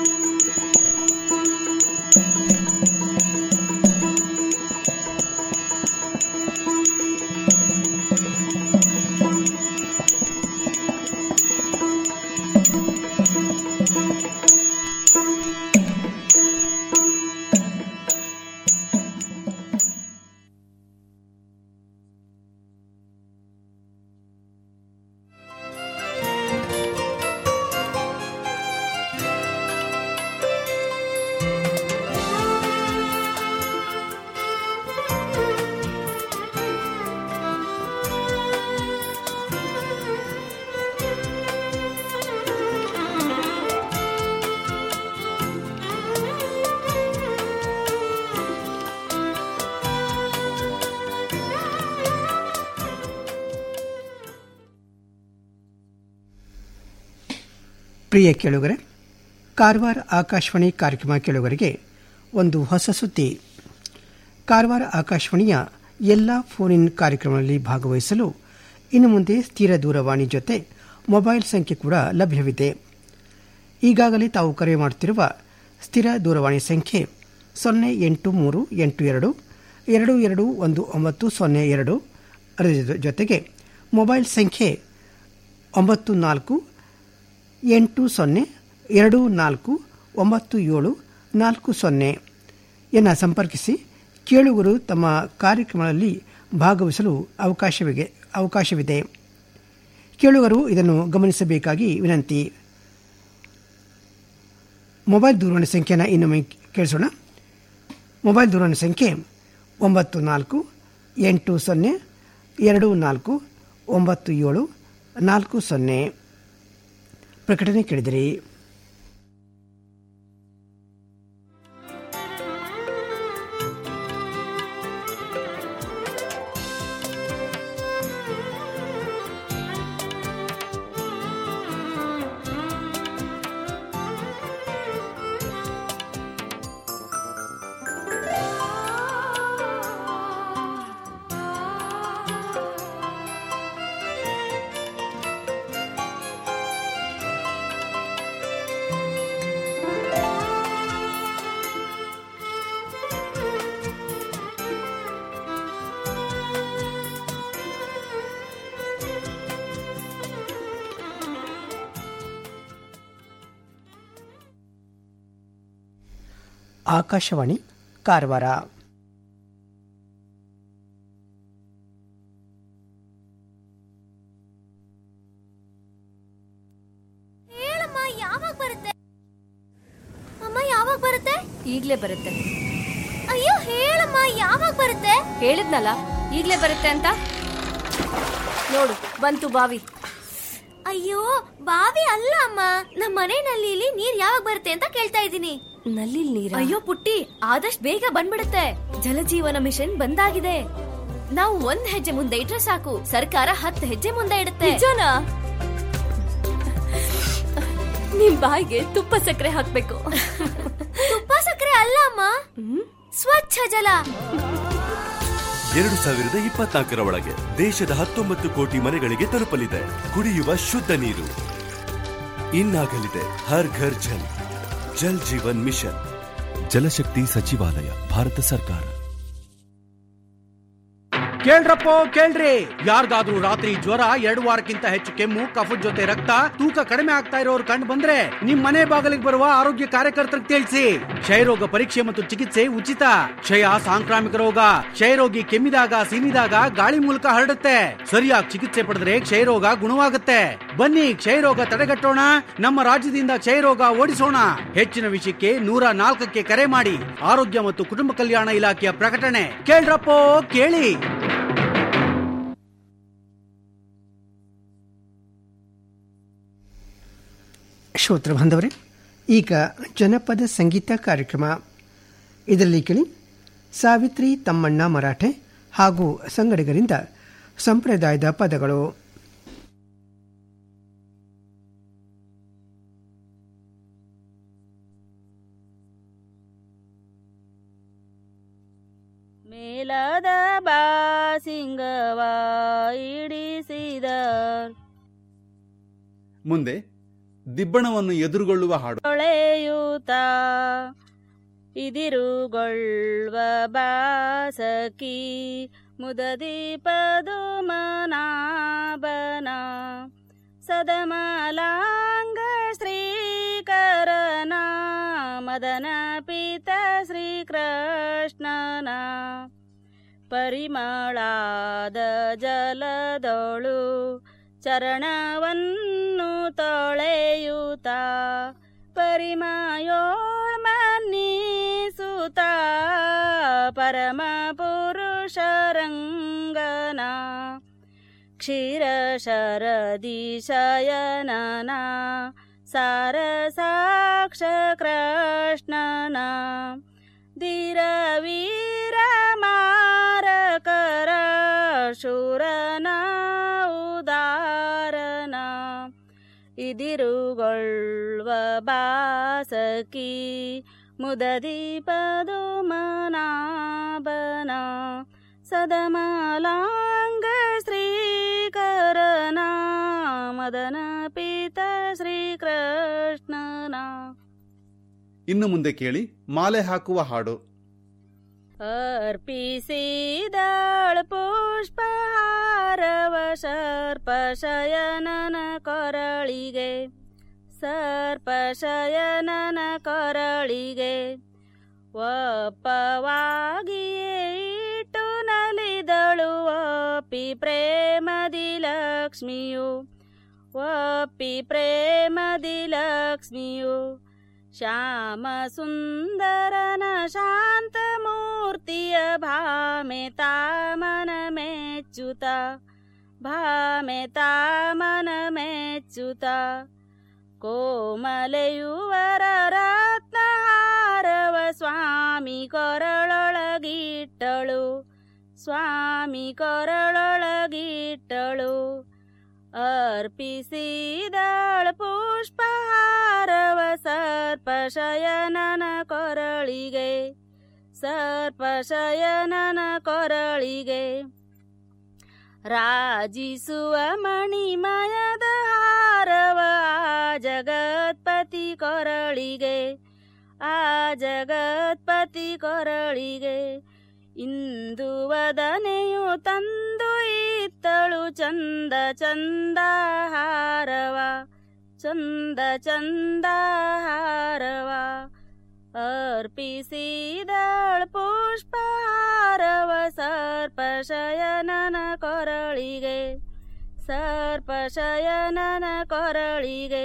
ಪ್ರಿಯ ಕೇಳುಗರೆ ಕಾರವಾರ ಆಕಾಶವಾಣಿ ಕಾರ್ಯಕ್ರಮ ಕೇಳುಗರಿಗೆ ಒಂದು ಹೊಸ ಸುದ್ದಿ ಕಾರವಾರ ಆಕಾಶವಾಣಿಯ ಎಲ್ಲ ಫೋನ್ ಇನ್ ಕಾರ್ಯಕ್ರಮಗಳಲ್ಲಿ ಭಾಗವಹಿಸಲು ಇನ್ನು ಮುಂದೆ ಸ್ಥಿರ ದೂರವಾಣಿ ಜೊತೆ ಮೊಬೈಲ್ ಸಂಖ್ಯೆ ಕೂಡ ಲಭ್ಯವಿದೆ ಈಗಾಗಲೇ ತಾವು ಕರೆ ಮಾಡುತ್ತಿರುವ ಸ್ಥಿರ ದೂರವಾಣಿ ಸಂಖ್ಯೆ ಸೊನ್ನೆ ಎಂಟು ಮೂರು ಎಂಟು ಎರಡು ಎರಡು ಎರಡು ಒಂದು ಒಂಬತ್ತು ಸೊನ್ನೆ ಎರಡು ಅದರ ಜೊತೆಗೆ ಮೊಬೈಲ್ ಸಂಖ್ಯೆ ಒಂಬತ್ತು ನಾಲ್ಕು ಎಂಟು ಸೊನ್ನೆ ಎರಡು ನಾಲ್ಕು ಒಂಬತ್ತು ಏಳು ನಾಲ್ಕು ಸೊನ್ನೆ ಯನ್ನು ಸಂಪರ್ಕಿಸಿ ಕೇಳುಗರು ತಮ್ಮ ಕಾರ್ಯಕ್ರಮಗಳಲ್ಲಿ ಭಾಗವಹಿಸಲು ಅವಕಾಶವಿದೆ ಅವಕಾಶವಿದೆ ಕೇಳುಗರು ಇದನ್ನು ಗಮನಿಸಬೇಕಾಗಿ ವಿನಂತಿ ಮೊಬೈಲ್ ದೂರವಾಣಿ ಸಂಖ್ಯೆನ ಇನ್ನೊಮ್ಮೆ ಕೇಳಿಸೋಣ ಮೊಬೈಲ್ ದೂರವಾಣಿ ಸಂಖ್ಯೆ ಒಂಬತ್ತು ನಾಲ್ಕು ಎಂಟು ಸೊನ್ನೆ ಎರಡು ನಾಲ್ಕು ಒಂಬತ್ತು ಏಳು ನಾಲ್ಕು ಸೊನ್ನೆ ಪ್ರಕಟಣೆ ಕೇಳಿದಿರಿ ಆಕಾಶವಾಣಿ ಕಾರವಾರ ಹೇಳಮ್ಮ ಯಾವಾಗ ಬರುತ್ತೆ ಅಮ್ಮ ಯಾವಾಗ ಬರುತ್ತೆ ಈಗ್ಲೇ ಬರುತ್ತೆ ಅಯ್ಯೋ ಹೇಳಮ್ಮ ಯಾವಾಗ ಬರುತ್ತೆ ಹೇಳಿದ್ನಲ್ಲ ಈಗ್ಲೇ ಬರುತ್ತೆ ಅಂತ ನೋಡು ಬಂತು ಬಾವಿ ಅಯ್ಯೋ ಬಾವಿ ಅಲ್ಲ ಅಮ್ಮ ನಮ್ಮ ಮನೆ ನಲ್ಲಿಲಿ ನೀರ್ ಯಾವಾಗ ಬರುತ್ತೆ ಅಂತ ಕೇಳ್ತಾ ಇದ್ದೀನಿ ನಲ್ಲಿ ನೀರ ಅಯ್ಯೋ ಪುಟ್ಟಿ ಆದಷ್ಟು ಬೇಗ ಬಂದ್ಬಿಡುತ್ತೆ ಜಲಜೀವನ ಮಿಷನ್ ಬಂದಾಗಿದೆ ನಾವು ಒಂದ್ ಹೆಜ್ಜೆ ಮುಂದೆ ಇಟ್ರೆ ಸಾಕು ಸರ್ಕಾರ ಹತ್ತು ಹೆಜ್ಜೆ ಮುಂದೆ ಇಡುತ್ತೆ ನಿಜನಾ ನಿಮ್ ಬಾಯಿಗೆ ತುಪ್ಪ ಸಕ್ಕರೆ ಹಾಕ್ಬೇಕು ತುಪ್ಪ ಸಕ್ಕರೆ ಅಲ್ಲ ಅಮ್ಮ ಸ್ವಚ್ಛ ಜಲ ಎರಡು ಸಾವಿರದ ಇಪ್ಪತ್ನಾಲ್ಕರ ಒಳಗೆ ದೇಶದ ಹತ್ತೊಂಬತ್ತು ಕೋಟಿ ಮನೆಗಳಿಗೆ ತಲುಪಲಿದೆ ಕುಡಿಯುವ ಶುದ್ಧ ನೀರು ಇನ್ನಾಗಲಿದೆ ಹರ್ ಘರ್ ಜಲ್ ಜಲ್ ಜೀವನ್ ಮಿಷನ್ ಜಲಶಕ್ತಿ ಸಚಿವಾಲಯ ಭಾರತ ಸರ್ಕಾರ ಕೇಳ್ರಪ್ಪೋ ಕೇಳ್ರಿ ಯಾರಿಗಾದ್ರೂ ರಾತ್ರಿ ಜ್ವರ ಎರಡು ವಾರಕ್ಕಿಂತ ಹೆಚ್ಚು ಕೆಮ್ಮು ಕಫದ ಜೊತೆ ರಕ್ತ ತೂಕ ಕಡಿಮೆ ಆಗ್ತಾ ಇರೋರು ಕಂಡು ಬಂದ್ರೆ ನಿಮ್ ಮನೆ ಬಾಗಿಲಿಗೆ ಬರುವ ಆರೋಗ್ಯ ಕಾರ್ಯಕರ್ತರಿಗೆ ತಿಳಿಸಿ ಕ್ಷಯರೋಗ ಪರೀಕ್ಷೆ ಮತ್ತು ಚಿಕಿತ್ಸೆ ಉಚಿತ ಕ್ಷಯ ಸಾಂಕ್ರಾಮಿಕ ರೋಗ ಕ್ಷಯರೋಗಿ ಕೆಮ್ಮಿದಾಗ ಸೀನಿದಾಗ ಗಾಳಿ ಮೂಲಕ ಹರಡುತ್ತೆ ಸರಿಯಾಗಿ ಚಿಕಿತ್ಸೆ ಪಡೆದ್ರೆ ಕ್ಷಯರೋಗ ಗುಣವಾಗುತ್ತೆ ಬನ್ನಿ ಕ್ಷಯರೋಗ ತಡೆಗಟ್ಟೋಣ ನಮ್ಮ ರಾಜ್ಯದಿಂದ ಕ್ಷಯರೋಗ ಓಡಿಸೋಣ ಹೆಚ್ಚಿನ ವಿಷಯಕ್ಕೆ ನೂರ ನಾಲ್ಕಕ್ಕೆ ಕರೆ ಮಾಡಿ ಆರೋಗ್ಯ ಮತ್ತು ಕುಟುಂಬ ಕಲ್ಯಾಣ ಇಲಾಖೆಯ ಪ್ರಕಟಣೆ ಕೇಳ್ರಪ್ಪೋ ಕೇಳಿ ಶ್ರೋತೃ ಬಾಂಧವರೇ ಈಗ ಜನಪದ ಸಂಗೀತ ಕಾರ್ಯಕ್ರಮ ಇದರಲ್ಲಿ ಕೇಳಿ ಸಾವಿತ್ರಿ ತಮ್ಮಣ್ಣ ಮರಾಠೆ ಹಾಗೂ ಸಂಗಡಿಗರಿಂದ ಸಂಪ್ರದಾಯದ ಪದಗಳು ಮೇಲದ ಬಾಸಿಂಗವ ಇಡಿಸಿದ ಮುಂದೆ ದಿಬ್ಬಣವನ್ನು ಎದುರುಗೊಳ್ಳುವ ಹಾಡು ಹೊಳೆಯೂತ ಇದಿರುಗೊಳ್ವ ಬಾಸಕಿ ಮುದದೀಪದು ಮನಾಬನ ಸದಮಲಾಂಗ ಶ್ರೀಕರನ ಮದನ ಪಿತ ಶ್ರೀಕೃಷ್ಣನ ಪರಿಮಳಾದ ಜಲದೊಳು ಚರಣವನ್ನು ತೊಳೆಯುತ್ತ ಪರಿಮಯೋಳ್ ಮನ್ನಿಸುತ್ತ ಪರಮ ಪುರುಷರಂಗನ ಕ್ಷೀರ ಶರದಿ ಶಯನನ ಸಾರ ಸಾಕ್ಷ ಕೃಷ್ಣನ ಧೀರ ವೀರ ಮಾರಕರ ಶೂರನ ಉದಾರನ ಇದಿರುಗೊಳ್ವ ಬಾಸಕಿ ಮುದದೀಪದು ಮನಾಬನ ಸದಮಲಾಂಗ ಶ್ರೀಕರನ ಮದನ ಪಿತ ಶ್ರೀಕೃಷ್ಣನ ಇನ್ನು ಮುಂದೆ ಕೇಳಿ ಮಾಲೆ ಹಾಕುವ ಹಾಡು अर्पिसिदळ पुष्पहारव सर्पशयनन करळिगे ಸರ್ಪಶಯನನ ಕೊರಳಿಗೆ ಒಪ್ಪವಾಗಿಯೇ ಇಟ್ಟು ನಲಿದಳು ಒಪ್ಪಿ ಪ್ರೇಮದಿ ಲಕ್ಷ್ಮಿಯು ಒಪ್ಪಿ ಪ್ರೇಮದಿ ಲಕ್ಷ್ಮಿಯು ಶ್ಯಾಮ ಸುಂದರನ ಶಾಂತ ಮೂರ್ತಿಯ ಭಾಮೆ ತಾಮನ ಮೆಚ್ಚುತ ಭಾಮೆ ತಾಮನ ಮೆಚ್ಚುತ ಕೋಮಲೆಯುವರ ರತ್ನಹಾರವ ಸ್ವಾಮಿ ಕೊರಳೊಳಗಿಟ್ಟಳು ಸ್ವಾಮಿ ಕೊರಳೊಳಗಿಟ್ಟಳು ಅರ್ಪಿಸಿದಳ ಪುಷ್ಪಹಾರವ ಸರ್ಪಶಯನನ ಕೊರಳಿಗೆ ಸರ್ಪಶಯನನ ಕೊರಳಿಗೆ ರಾಜಿಸುವ ಮಣಿಮಯದ ಹಾರವ ಆ ಜಗತ್ಪತಿ ಕೊರಳಿಗೆ ಆ ಜಗತ್ಪತಿ ಕೊರಳಿಗೆ ಇಂದು ವದನೆಯು ತಂದು ಇತ್ತಳು ಚಂದ ಚಂದ ಹಾರವ ಚಂದ ಚಂದ ಹಾರವ ಅರ್ಪಿಸಿದಳ್ ಪುಷ್ಪಹಾರವ ಸರ್ಪಶಯನನ ಕೊರಳಿಗೆ ಸರ್ಪಶಯನನ ಕೊರಳಿಗೆ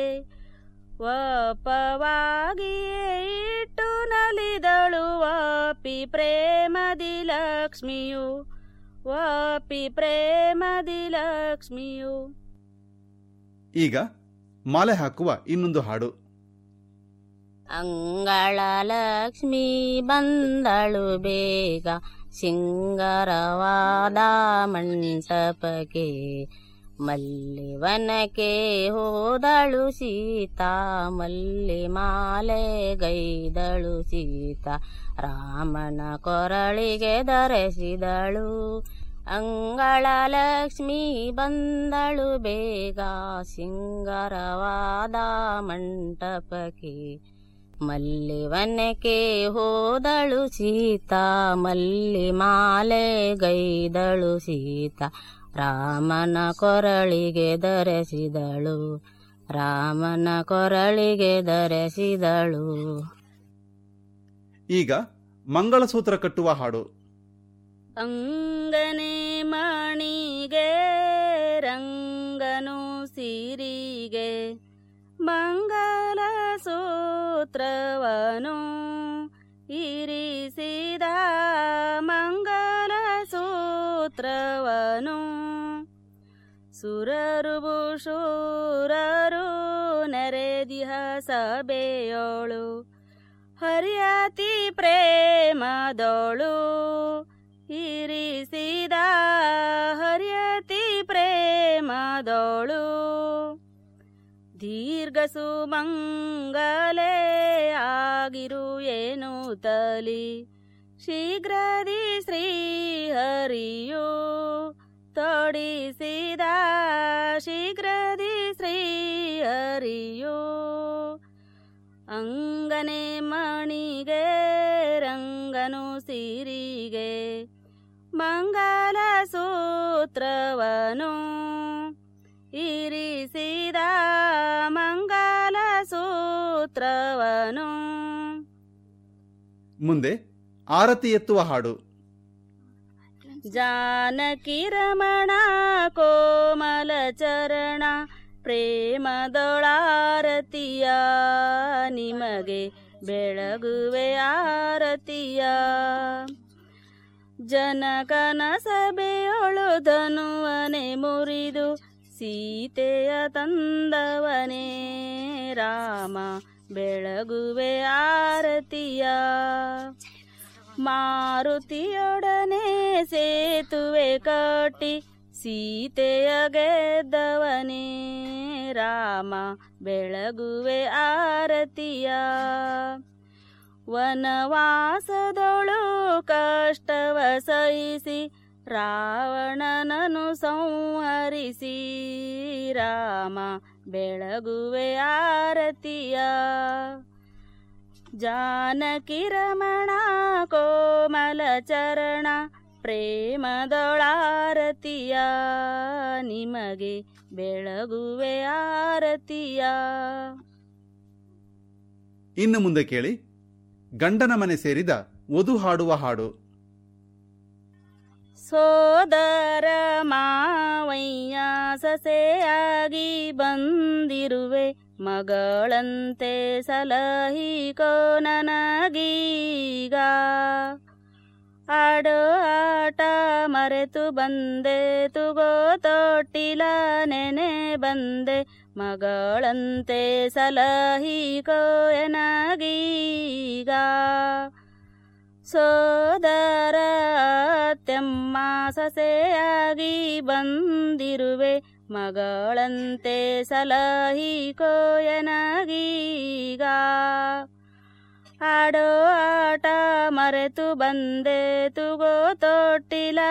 ಒಪ್ಪವಾಗಿಯೇ ಇಟ್ಟು ನಲಿದಳು ವಾಪಿ ಪ್ರೇಮದಿ ಲಕ್ಷ್ಮಿಯು ವಾಪಿ ಪ್ರೇಮದಿ ಲಕ್ಷ್ಮಿಯು ಈಗ ಮಾಲೆ ಹಾಕುವ ಇನ್ನೊಂದು ಹಾಡು ಅಂಗಳ ಲಕ್ಷ್ಮಿ ಬಂದಳು ಬೇಗ ಸಿಂಗರವಾದ ಮಂಟಪಕ್ಕೆ ಮಲ್ಲಿವನಕ್ಕೆ ಹೋದಳು ಸೀತಾ ಮಲ್ಲಿ ಮಾಲೆ ಗೈದಳು ಸೀತಾ ರಾಮನ ಕೊರಳಿಗೆ ಧರಿಸಿದಳು ಅಂಗಳ ಲಕ್ಷ್ಮಿ ಬಂದಳು ಬೇಗ ಸಿಂಗರವಾದ ಮಂಟಪಕ್ಕೆ ಮಲ್ಲಿವನಕ್ಕೆ ಹೋದಳು ಸೀತಾ ಮಲ್ಲಿ ಮಾಲೆ ಗೈದಳು ಸೀತಾ ರಾಮನ ಕೊರಳಿಗೆ ಧರಿಸಿದಳು ರಾಮನ ಕೊರಳಿಗೆ ಧರಿಸಿದಳು ಈಗ ಮಂಗಳಸೂತ್ರ ಕಟ್ಟುವ ಹಾಡು ಅಂಗನೆ ಮಣಿಗೆ ರಂಗನು ಸಿರಿಗೆ ಮಂಗಲ ಸೂತ್ರವನು ಇರಿಸಿದ ಮಂಗಲ ಸೂತ್ರವನು ಸುರರು ಭೂಷೂರರು ನೆರೆದಿಹ ಸಭೆಯೋಳು ಹರಿಯತಿ ಪ್ರೇಮದೋಳು ಇರಿಸಿದ ಹರಿಯತಿ ಪ್ರೇಮದೋಳು ದೀರ್ಘ ಸುಮಂಗಲೇ ಆಗಿರು ಏನು ತಲಿ ಶೀಘ್ರದಿ ಶ್ರೀಹರಿಯು ತೊಡಿಸಿದ ಶೀಘ್ರದಿ ಶ್ರೀಹರಿಯು ಅಂಗನೆ ಮಣಿಗೆ ರಂಗನು ಸಿರಿಗೆ ಮಂಗಲ ಸೂತ್ರವನು ಇರಿಸಿದ ಮಂಗಲ ಸೂತ್ರವನು ಮುಂದೆ ಆರತಿ ಎತ್ತುವ ಹಾಡು ಜಾನಕಿ ರಮಣ ಕೋಮಲ ಚರಣ ಪ್ರೇಮದೊಳಾರತಿಯ ನಿಮಗೆ ಬೆಳಗುವೆ ಆರತಿಯ ಜನಕನ ಸಭೆಯೊಳು ಧನುವನೆ ಮುರಿದು ಸೀತೆಯ ತಂದವನೇ ರಾಮ ಬೆಳಗುವೆ ಆರತಿಯ ಮಾರುತಿಯೊಡನೆ ಸೇತುವೆ ಕಟ್ಟಿ ಸೀತೆಯ ಗೆದ್ದವನೇ ರಾಮ ಬೆಳಗುವೆ ಆರತಿಯ ವನವಾಸದೊಳು ಕಷ್ಟವ ಸಹಿಸಿ ರಾವಣನನು ಸಂಹರಿಸಿ ರಾಮ ಬೆಳಗುವೆ ಆರತಿಯ ಜಾನಕಿ ರಮಣ ಕೋಮಲ ಚರಣ ಪ್ರೇಮದೊಳಾರತಿಯ ನಿಮಗೆ ಬೆಳಗುವೆ ಆರತಿಯ ಇನ್ನು ಮುಂದೆ ಕೇಳಿ ಗಂಡನ ಮನೆ ಸೇರಿದ ವಧು ಹಾಡುವ ಹಾಡು ಸೋದರ ಮಾವಯ್ಯ ಸಸೆಯಾಗಿ ಬಂದಿರುವೆ ಮಗಳಂತೆ ಸಲಹಿಕೋ ನನಗೀಗ ಆಡೋ ಆಟ ಮರೆತು ಬಂದೆ ತುಗೋ ತೊಟ್ಟಿಲ ನೆನೆ ಬಂದೆ ಮಗಳಂತೆ ಸಲಹಿಕೋ ಎನಗೀಗ ಸೋದರ ತೆಮ್ಮ ಸಸೆಯಾಗಿ ಬಂದಿರುವೆ ಮಗಳಂತೆ ಸಲಹಿಕೋ ಎನಗೀಗ ಆಡೋ ಆಟ ಮರೆತು ಬಂದೆ ತುಗೋ ತೊಟ್ಟಿಲ